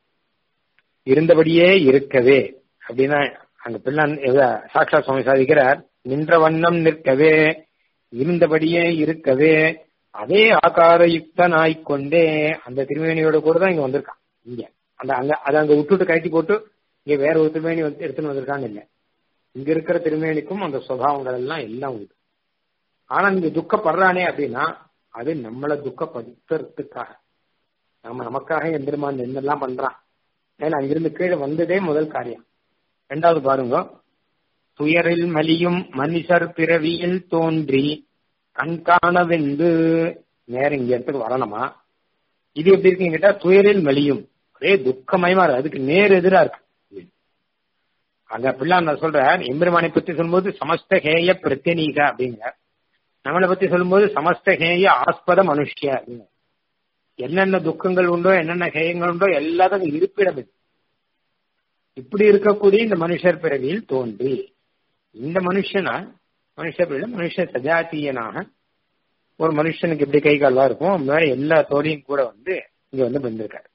இருந்தபடியே இருக்கவே அப்படின்னா அங்க பிள்ளான் சாட்சா சுவாமி சாதிக்கிறார் நின்ற வண்ணம் நிற்கவே இருந்தபடியே இருக்கவே அதே ஆகார யுக்தனாய்க்கொண்டே அந்த திருமேனியோட கூட தான் இங்க வந்திருக்கான் இங்க அந்த அங்க அதை அங்க விட்டுட்டு கழட்டி போட்டு இங்க வேற ஒரு திருமேனி வந்து எடுத்துன்னு வந்திருக்காங்க இல்ல இங்க இருக்கிற திருமேனிக்கும் அந்த சுபாவங்கள் எல்லாம் எல்லாம் உண்டு ஆனா இங்க துக்கப்படுறானே அப்படின்னா அது நம்மளை துக்கப்படுத்துறதுக்காக நம்ம நமக்காக எம்பெருமான் என்னெல்லாம் பண்றான் ஏன்னா அங்கிருந்து கீழே வந்ததே முதல் காரியம் ரெண்டாவது பாருங்க துயரில் மலியும் மனுஷர் பிறவியில் தோன்றி கண்காணவென்று நேரம் இங்க இடத்துக்கு வரணுமா இது எப்படி இருக்குன்னு கேட்டா துயரில் மலியும் ஒரே துக்கமயமா இருக்கு அதுக்கு நேர் எதிரா இருக்கு அங்க பிள்ளை நான் சொல்றேன் எம்பெருமானை பத்தி சொல்லும்போது சமஸ்த ஹேய பிரத்யனீக அப்படிங்கிற நம்மளை பத்தி சொல்லும்போது சமஸ்த ஹேய ஆஸ்பத மனுஷிய அப்படிங்க என்னென்ன துக்கங்கள் உண்டோ என்னென்ன ஹேயங்கள் உண்டோ எல்லாத்துக்கும் இருப்பிடம் இது இப்படி இருக்கக்கூடிய இந்த மனுஷர் பிறவியில் தோன்றி இந்த மனுஷனா மனுஷ பிறவியில் மனுஷ சஜாத்தியனாக ஒரு மனுஷனுக்கு எப்படி கை கால்வா இருக்கும் அந்த மாதிரி எல்லா தோழியும் கூட வந்து இங்க வந்து வந்திருக்காரு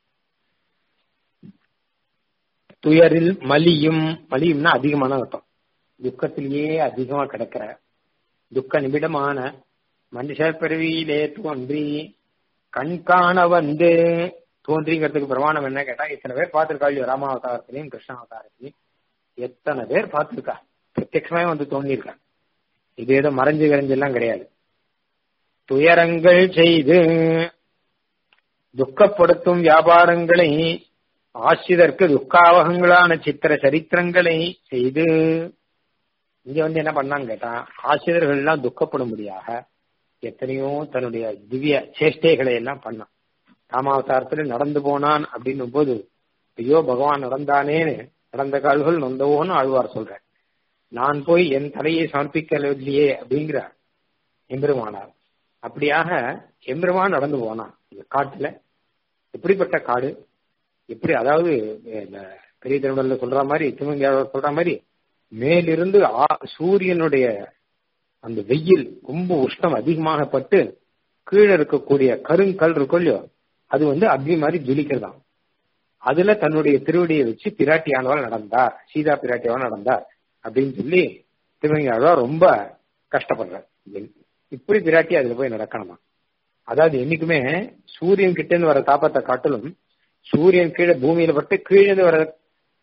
துயரில் மலியும் மலியும்னா அதிகமான அர்த்தம் துக்கத்திலேயே அதிகமா கிடக்கிற துக்க நிமிடமான மனுஷர் பிறவியிலே தோன்றி கண்காண வந்து தோன்றிங்கிறதுக்கு பிரமாணம் என்ன கேட்டா இத்தனை பேர் பார்த்திருக்கா ராமாவதாரத்திலையும் கிருஷ்ண அவதாரத்திலையும் எத்தனை பேர் பார்த்திருக்கா பிரத்யட்சமே வந்து தோன்றியிருக்கா இது ஏதோ மறைஞ்சு கரைஞ்செல்லாம் கிடையாது துயரங்கள் செய்து துக்கப்படுத்தும் வியாபாரங்களை ஆசிரியருக்கு துக்காவகங்களான சித்திர சரித்திரங்களை செய்து இங்க வந்து என்ன பண்ணான்னு கேட்டா ஆசிரியர்கள் எல்லாம் துக்கப்படும்படியாக எத்தனையோ தன்னுடைய திவ்ய சேஷ்டைகளை எல்லாம் பண்ணான் ராமாவதாரத்துல நடந்து போனான் அப்படின்னும் போது ஐயோ பகவான் நடந்தானேன்னு நடந்த கால்கள் நொந்தவோன்னு ஆழ்வார் சொல்ற நான் போய் என் தலையை சமர்ப்பிக்கவில்லையே அப்படிங்கிறார் எம்பெருமானார் அப்படியாக எம்பெருமான் நடந்து போனான் இந்த காட்டுல எப்படிப்பட்ட காடு எப்படி அதாவது பெரிய திருமணத்துல சொல்ற மாதிரி திருமங்கையாளர் சொல்ற மாதிரி மேலிருந்து சூரியனுடைய அந்த வெயில் ரொம்ப உஷ்ணம் அதிகமாக பட்டு கீழே இருக்கக்கூடிய கருங்கல் இருக்கும் இல்லையோ அது வந்து அக்னி மாதிரி ஜொலிக்கிறதாம் அதுல தன்னுடைய திருவடியை வச்சு பிராட்டியானவால் நடந்தார் சீதா பிராட்டியாவால் நடந்தார் அப்படின்னு சொல்லி திருமங்கையாழ்வார் ரொம்ப கஷ்டப்படுறார் இப்படி பிராட்டி அதுல போய் நடக்கணுமா அதாவது என்னைக்குமே சூரியன் கிட்ட இருந்து வர தாப்பத்தை காட்டிலும் சூரியன் கீழே பூமியில பட்டு கீழே வர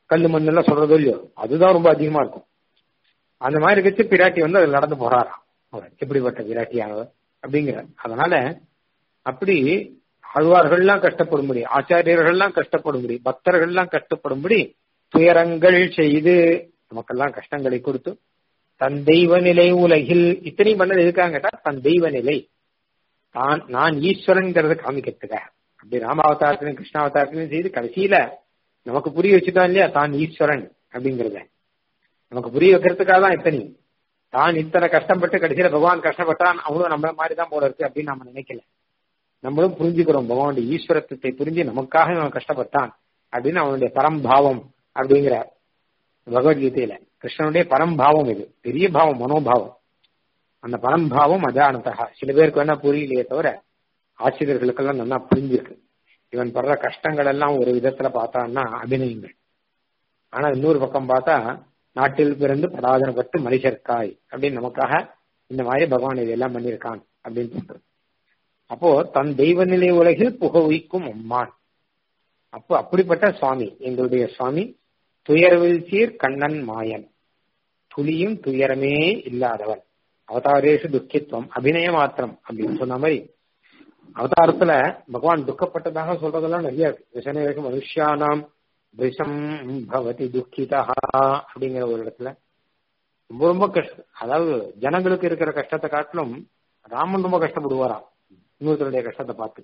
கல்லு மண்ணு எல்லாம் சொல்றதோ இல்லையோ அதுதான் ரொம்ப அதிகமா இருக்கும் அந்த மாதிரி இருக்கச்சு பிராட்டி வந்து அதுல நடந்து போறாராம் அவர் எப்படிப்பட்ட பிராட்டியானவர் அப்படிங்கிற அதனால அப்படி ஆழ்வார்கள்லாம் கஷ்டப்படும்படி ஆச்சாரியர்கள்லாம் கஷ்டப்படும்படி பக்தர்கள்லாம் கஷ்டப்படும்படி துயரங்கள் செய்து நமக்கெல்லாம் கஷ்டங்களை கொடுத்து தன் தெய்வ நிலை உலகில் இத்தனை பண்ணது எதுக்காக கேட்டா தன் தெய்வ நிலை தான் நான் ஈஸ்வரன்கிறத காமிக்கிறதுக்க அப்படி ராமாவதாரத்திலும் கிருஷ்ணாவதாரத்திலும் செய்து கடைசியில நமக்கு புரிய வச்சுட்டான் இல்லையா தான் ஈஸ்வரன் அப்படிங்கறத நமக்கு புரிய வைக்கிறதுக்காக தான் இத்தனை தான் இத்தனை கஷ்டப்பட்டு கடைசியில பகவான் கஷ்டப்பட்டான் அவனும் நம்ம மாதிரி தான் போல இருக்கு அப்படின்னு நம்ம நினைக்கல நம்மளும் புரிஞ்சுக்கிறோம் பகவானுடைய ஈஸ்வரத்துவத்தை புரிஞ்சு நமக்காக அவன் கஷ்டப்பட்டான் அப்படின்னு அவனுடைய பரம்பாவம் அப்படிங்கிற பகவத்கீதையில கிருஷ்ணனுடைய பரம்பாவம் இது பெரிய பாவம் மனோபாவம் அந்த பரம்பாவம் அஜானதா சில பேருக்கு வேணா புரியலையே தவிர ஆசிரியர்களுக்கெல்லாம் நல்லா புரிஞ்சிருக்கு இவன் படுற கஷ்டங்கள் எல்லாம் ஒரு விதத்துல பார்த்தான்னா அபிநயங்கள் ஆனா இன்னொரு பக்கம் பார்த்தா நாட்டில் பிறந்து படாதனப்பட்டு மனுஷர்காய் அப்படின்னு நமக்காக இந்த மாதிரி பகவான் இதெல்லாம் பண்ணியிருக்கான் அப்படின்னு சொல்றது அப்போ தன் தெய்வ நிலை உலகில் புக உயிக்கும் அம்மான் அப்போ அப்படிப்பட்ட சுவாமி எங்களுடைய சுவாமி துயர்வில் சீர் கண்ணன் மாயன் துளியும் துயரமே இல்லாதவன் அவதாரேஷு துக்கித்துவம் அபிநய மாத்திரம் அப்படின்னு சொன்ன மாதிரி அவதாரத்துல பகவான் துக்கப்பட்டதாக சொல்றதெல்லாம் நிறைய இருக்கு விசனேஷு மனுஷியானாம் விஷம் பவதி துக்கிதா அப்படிங்கிற ஒரு இடத்துல ரொம்ப ரொம்ப கஷ்டம் அதாவது ஜனங்களுக்கு இருக்கிற கஷ்டத்தை காட்டிலும் ராமன் ரொம்ப கஷ்டப்படுவாராம் இன்னொருத்தருடைய கஷ்டத்தை பார்த்து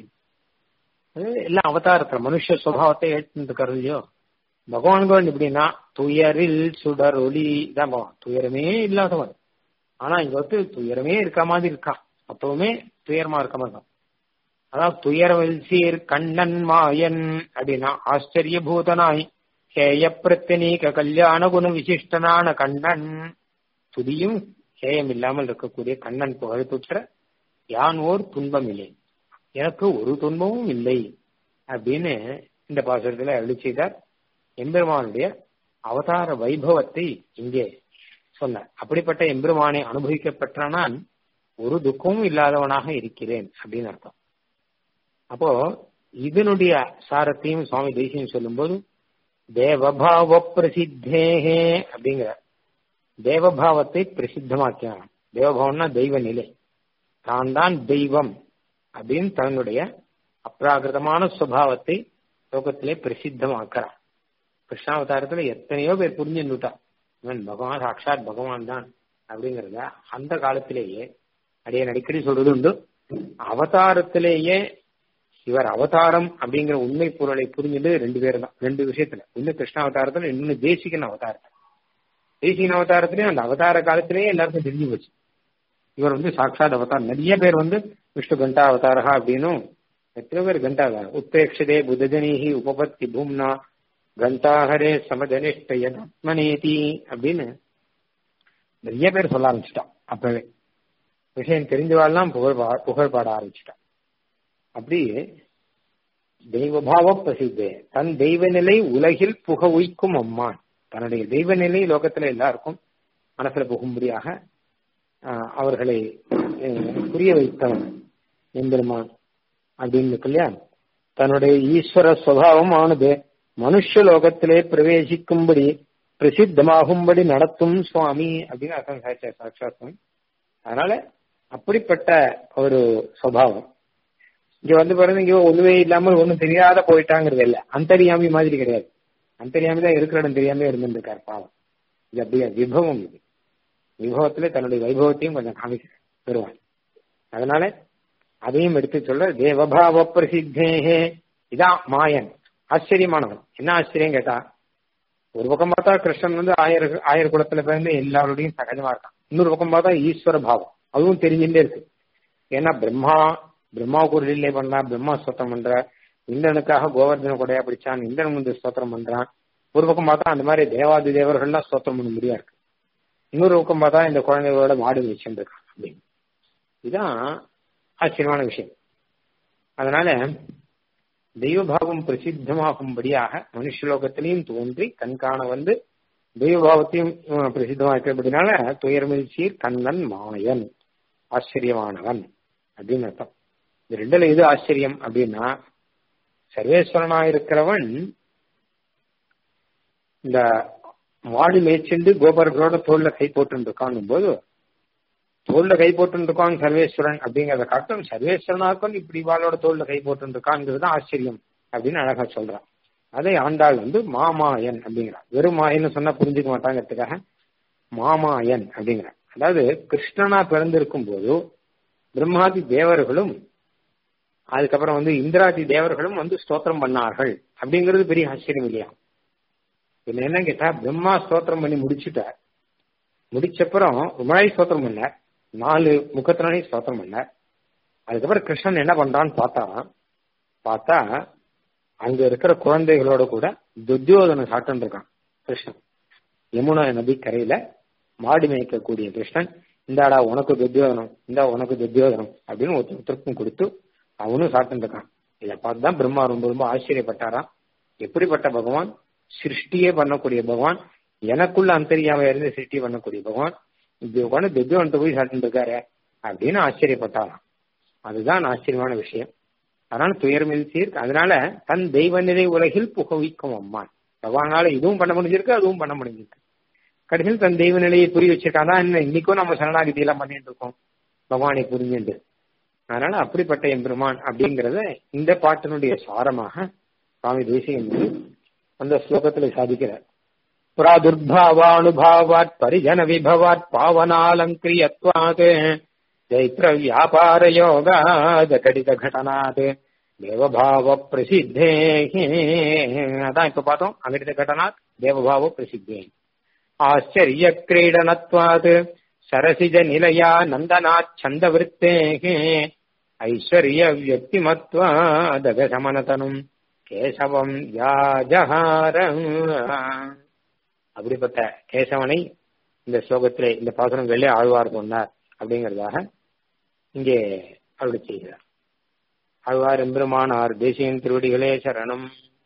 எல்லாம் அவதாரத்துல மனுஷ சுபாவத்தை ஏற்றுக்கிறது இல்லையோ பகவான்கள் எப்படின்னா துயரில் சுடர் ஒளி தான் பகவான் துயரமே இல்லாதவன் ஆனா இங்க வந்து துயரமே இருக்க மாதிரி இருக்கான் அப்பவுமே துயரமா இருக்க மாதிரி இருக்கான் அதாவது துயரவில் சீர் கண்ணன் மாயன் அப்படின்னா ஆச்சரிய பூதனாய் ஹேய பிரத்தனீக கல்யாண குண விசிஷ்டனான கண்ணன் துதியும் ஹேயம் இல்லாமல் இருக்கக்கூடிய கண்ணன் புகழ்பெற்ற யான் ஓர் துன்பம் இல்லை எனக்கு ஒரு துன்பமும் இல்லை அப்படின்னு இந்த பாசுரத்துல அருளி செய்தார் எம்பெருமானுடைய அவதார வைபவத்தை இங்கே சொன்னார் அப்படிப்பட்ட எம்பெருமானை அனுபவிக்கப்பட்ட நான் ஒரு துக்கமும் இல்லாதவனாக இருக்கிறேன் அப்படின்னு அர்த்தம் அப்போ இதனுடைய சாரத்தையும் சுவாமி தேசியம் சொல்லும்போது தேவபாவ பிரசித்தேகே அப்படிங்கிற தேவபாவத்தை பிரசித்தமாக்கினான் தேவபாவம்னா தெய்வ நிலை தான் தான் தெய்வம் அப்படின்னு தன்னுடைய அப்ராகிருதமான சுவாவத்தை லோகத்திலே பிரசித்தமாக்குறான் கிருஷ்ணாவதாரத்துல எத்தனையோ பேர் புரிஞ்சுட்டான் இவன் பகவான் சாட்சாத் பகவான் தான் அப்படிங்கறத அந்த காலத்திலேயே அடைய அடிக்கடி சொல்றது உண்டு அவதாரத்திலேயே இவர் அவதாரம் அப்படிங்கிற உண்மை பொருளை புரிஞ்சது ரெண்டு பேர் தான் ரெண்டு விஷயத்துல ஒன்னு கிருஷ்ண அவதாரத்துல இன்னொன்னு தேசிகன் அவதாரத்துல தேசிகன் அவதாரத்திலேயே அந்த அவதார காலத்திலேயே எல்லாருக்கும் தெரிஞ்சு போச்சு இவர் வந்து சாட்சாத் அவதாரம் நிறைய பேர் வந்து விஷ்ணு கண்டா அவதாரா அப்படின்னும் எத்தனை பேர் கண்டா உத்பேட்சதே புதஜனீஹி உபபத்தி பூம்னா கண்டாஹரே சமதனிஷ்ட யதாத்மனேதி அப்படின்னு நிறைய பேர் சொல்ல ஆரம்பிச்சிட்டான் அப்பவே விஷயம் தெரிஞ்சவாள்லாம் புகழ் புகழ் பாட ஆரம்பிச்சிட்டான் அப்படி தெய்வபாவ பிரசித்தே தன் தெய்வ நிலை உலகில் புக உய்க்கும் அம்மான் தன்னுடைய தெய்வ நிலை லோகத்துல எல்லாருக்கும் மனசுல புகும்படியாக அவர்களை புரிய வைத்தவன் எம்பெருமான் அப்படின்னு இல்லையா தன்னுடைய ஈஸ்வர சுவாவம் ஆனது மனுஷ லோகத்திலே பிரவேசிக்கும்படி பிரசித்தமாகும்படி நடத்தும் சுவாமி அப்படின்னு அர்த்தம் சாட்சாத்தம் அதனால அப்படிப்பட்ட ஒரு சுவாவம் இங்க வந்து பாருங்க இங்க ஒண்ணுமே இல்லாமல் ஒண்ணும் தெரியாத போயிட்டாங்கிறது இல்ல அந்தரியாமி மாதிரி கிடையாது அந்தரியாமி தான் இருக்கிற இடம் தெரியாம இருந்திருக்கார் பாவம் இது அப்படியே விபவம் இது விபவத்துல தன்னுடைய வைபவத்தையும் கொஞ்சம் காமிக்க பெறுவான் அதனால அதையும் எடுத்து சொல்ல தேவபாவ பிரசித்தேகே இதான் மாயன் ஆச்சரியமானவன் என்ன ஆச்சரியம் கேட்டா ஒரு பக்கம் பார்த்தா கிருஷ்ணன் வந்து ஆயர் ஆயர் குலத்துல பிறந்து எல்லாரோடையும் சகஜமா இருக்கான் இன்னொரு பக்கம் பார்த்தா ஈஸ்வர பாவம் அதுவும் தெரிஞ்சுட்டே இருக்கு ஏன்னா பிரம்மா பிரம்மாவுக்கு ஒரு லீலை பண்ணா பிரம்மா ஸ்தோத்திரம் பண்ற இந்திரனுக்காக கோவர்தன கொடையா பிடிச்சான் இந்திரன் வந்து ஸ்தோத்திரம் பண்றான் ஒரு பக்கம் பார்த்தா அந்த மாதிரி தேவாதி தேவர்கள்லாம் ஸ்தோத்திரம் பண்ண முடியா இருக்கு இன்னொரு பக்கம் பார்த்தா இந்த குழந்தைகளோட மாடு வச்சிருக்கான் அப்படின்னு இதுதான் ஆச்சரியமான விஷயம் அதனால தெய்வபாவம் பிரசித்தமாகும்படியாக மனுஷலோகத்திலையும் தோன்றி கண்காண வந்து தெய்வபாவத்தையும் பிரசித்தமாக்கிறபடினால துயர்மிழ்ச்சீர் கண்ணன் மாயன் ஆச்சரியமானவன் அப்படின்னு அர்த்தம் இந்த ரெண்டுல எது ஆச்சரியம் அப்படின்னா சர்வேஸ்வரனா இருக்கிறவன் இந்த மாடு மேய்ச்சிண்டு கோபர்களோட தோல்ல கை போட்டு இருக்கான் போது தோல்ல கை போட்டு இருக்கான் சர்வேஸ்வரன் அப்படிங்கறத காட்டும் சர்வேஸ்வரனாக்கும் இப்படி வாளோட தோல்ல கை போட்டு இருக்காங்கிறது தான் ஆச்சரியம் அப்படின்னு அழகா சொல்றான் அதை ஆண்டாள் வந்து மாமாயன் அப்படிங்கிறான் வெறும் மாயன்னு சொன்னா புரிஞ்சுக்க மாட்டாங்கிறதுக்காக மாமாயன் அப்படிங்கிறான் அதாவது கிருஷ்ணனா பிறந்திருக்கும் போது பிரம்மாதி தேவர்களும் அதுக்கப்புறம் வந்து இந்திராதி தேவர்களும் வந்து ஸ்தோத்திரம் பண்ணார்கள் அப்படிங்கிறது பெரிய ஆச்சரியம் இல்லையா இதுல என்ன கேட்டா பிரம்மா ஸ்தோத்திரம் பண்ணி முடிச்சுட்டார் முடிச்சப்புறம் ரொம்ப நாளைக்கு ஸ்தோத்திரம் பண்ணார் நாலு முக்கத்தினாலே ஸ்தோத்திரம் பண்ணார் அதுக்கப்புறம் கிருஷ்ணன் என்ன பண்றான்னு பார்த்தாராம் பார்த்தா அங்க இருக்கிற குழந்தைகளோட கூட துத்தியோதனை சாட்டன் இருக்கான் கிருஷ்ணன் யமுனா நதி கரையில மாடு மேய்க்கக்கூடிய கிருஷ்ணன் இந்தாடா உனக்கு துத்தியோதனம் இந்தா உனக்கு துத்தியோதனம் அப்படின்னு ஒருத்தர் ஒருத்தருக்கும் கொடுத்து அவனும் சாட்டன் இருக்கான் இதை பார்த்து தான் பிரம்மா ரொம்ப ரொம்ப ஆச்சரியப்பட்டாராம் எப்படிப்பட்ட பகவான் சிருஷ்டியே பண்ணக்கூடிய பகவான் எனக்குள்ள அந்தரியாம இருந்து சிருஷ்டி பண்ணக்கூடிய பகவான் இப்படி உட்காந்து துத்தியோகன்ட்டு போய் சாட்டன் இருக்காரு அப்படின்னு ஆச்சரியப்பட்டாராம் அதுதான் ஆச்சரியமான விஷயம் அதனால துயரமில் சீர்க்கு அதனால தன் தெய்வ நிலை உலகில் புகவிக்கும் அம்மான் பகவானால இதுவும் பண்ண முடிஞ்சிருக்கு அதுவும் பண்ண முடிஞ்சிருக்கு கடைசியில் தன் தெய்வ நிலையை புரிய வச்சிருக்கா அதான் என்ன இன்னைக்கும் நம்ம சரணாகிதி எல்லாம் பண்ணிட்டு இருக்கோம் பகவானை புரிஞ்சுண்டு அதனால அப்படிப்பட்ட எம்பெருமான் அப்படிங்கறத இந்த பாட்டினுடைய சாரமாக சுவாமி தேசியம் அந்த ஸ்லோகத்துல சாதிக்கிறார் பிராதுர்பாவானுபாவாத் பரிஜன விபவாத் பாவனாலங்கிரியத்வாத் चैत्र व्यापार योगाद कटित घटनात् தேவபாவ பிரசித்தே அதான் இப்ப பார்த்தோம் அகடித கடனாத் தேவபாவ பிரசித்தே ஆச்சரிய கிரீடனத்வாத் சரசிஜ நிலையா நந்தனாத் சந்த விருத்தே ஐஸ்வர்ய வியக்திமத்வாதகசமனதனும் கேசவம் யாஜஹார அப்படிப்பட்ட கேசவனை இந்த ஸ்லோகத்திலே இந்த பாசுரங்களிலே ஆழ்வார் சொன்னார் அப்படிங்கிறதாக இங்கே அருளி செய்கிறார் ஆழ்வார் எம்பெருமானார் தேசியன் திருவடிகளே சரணம்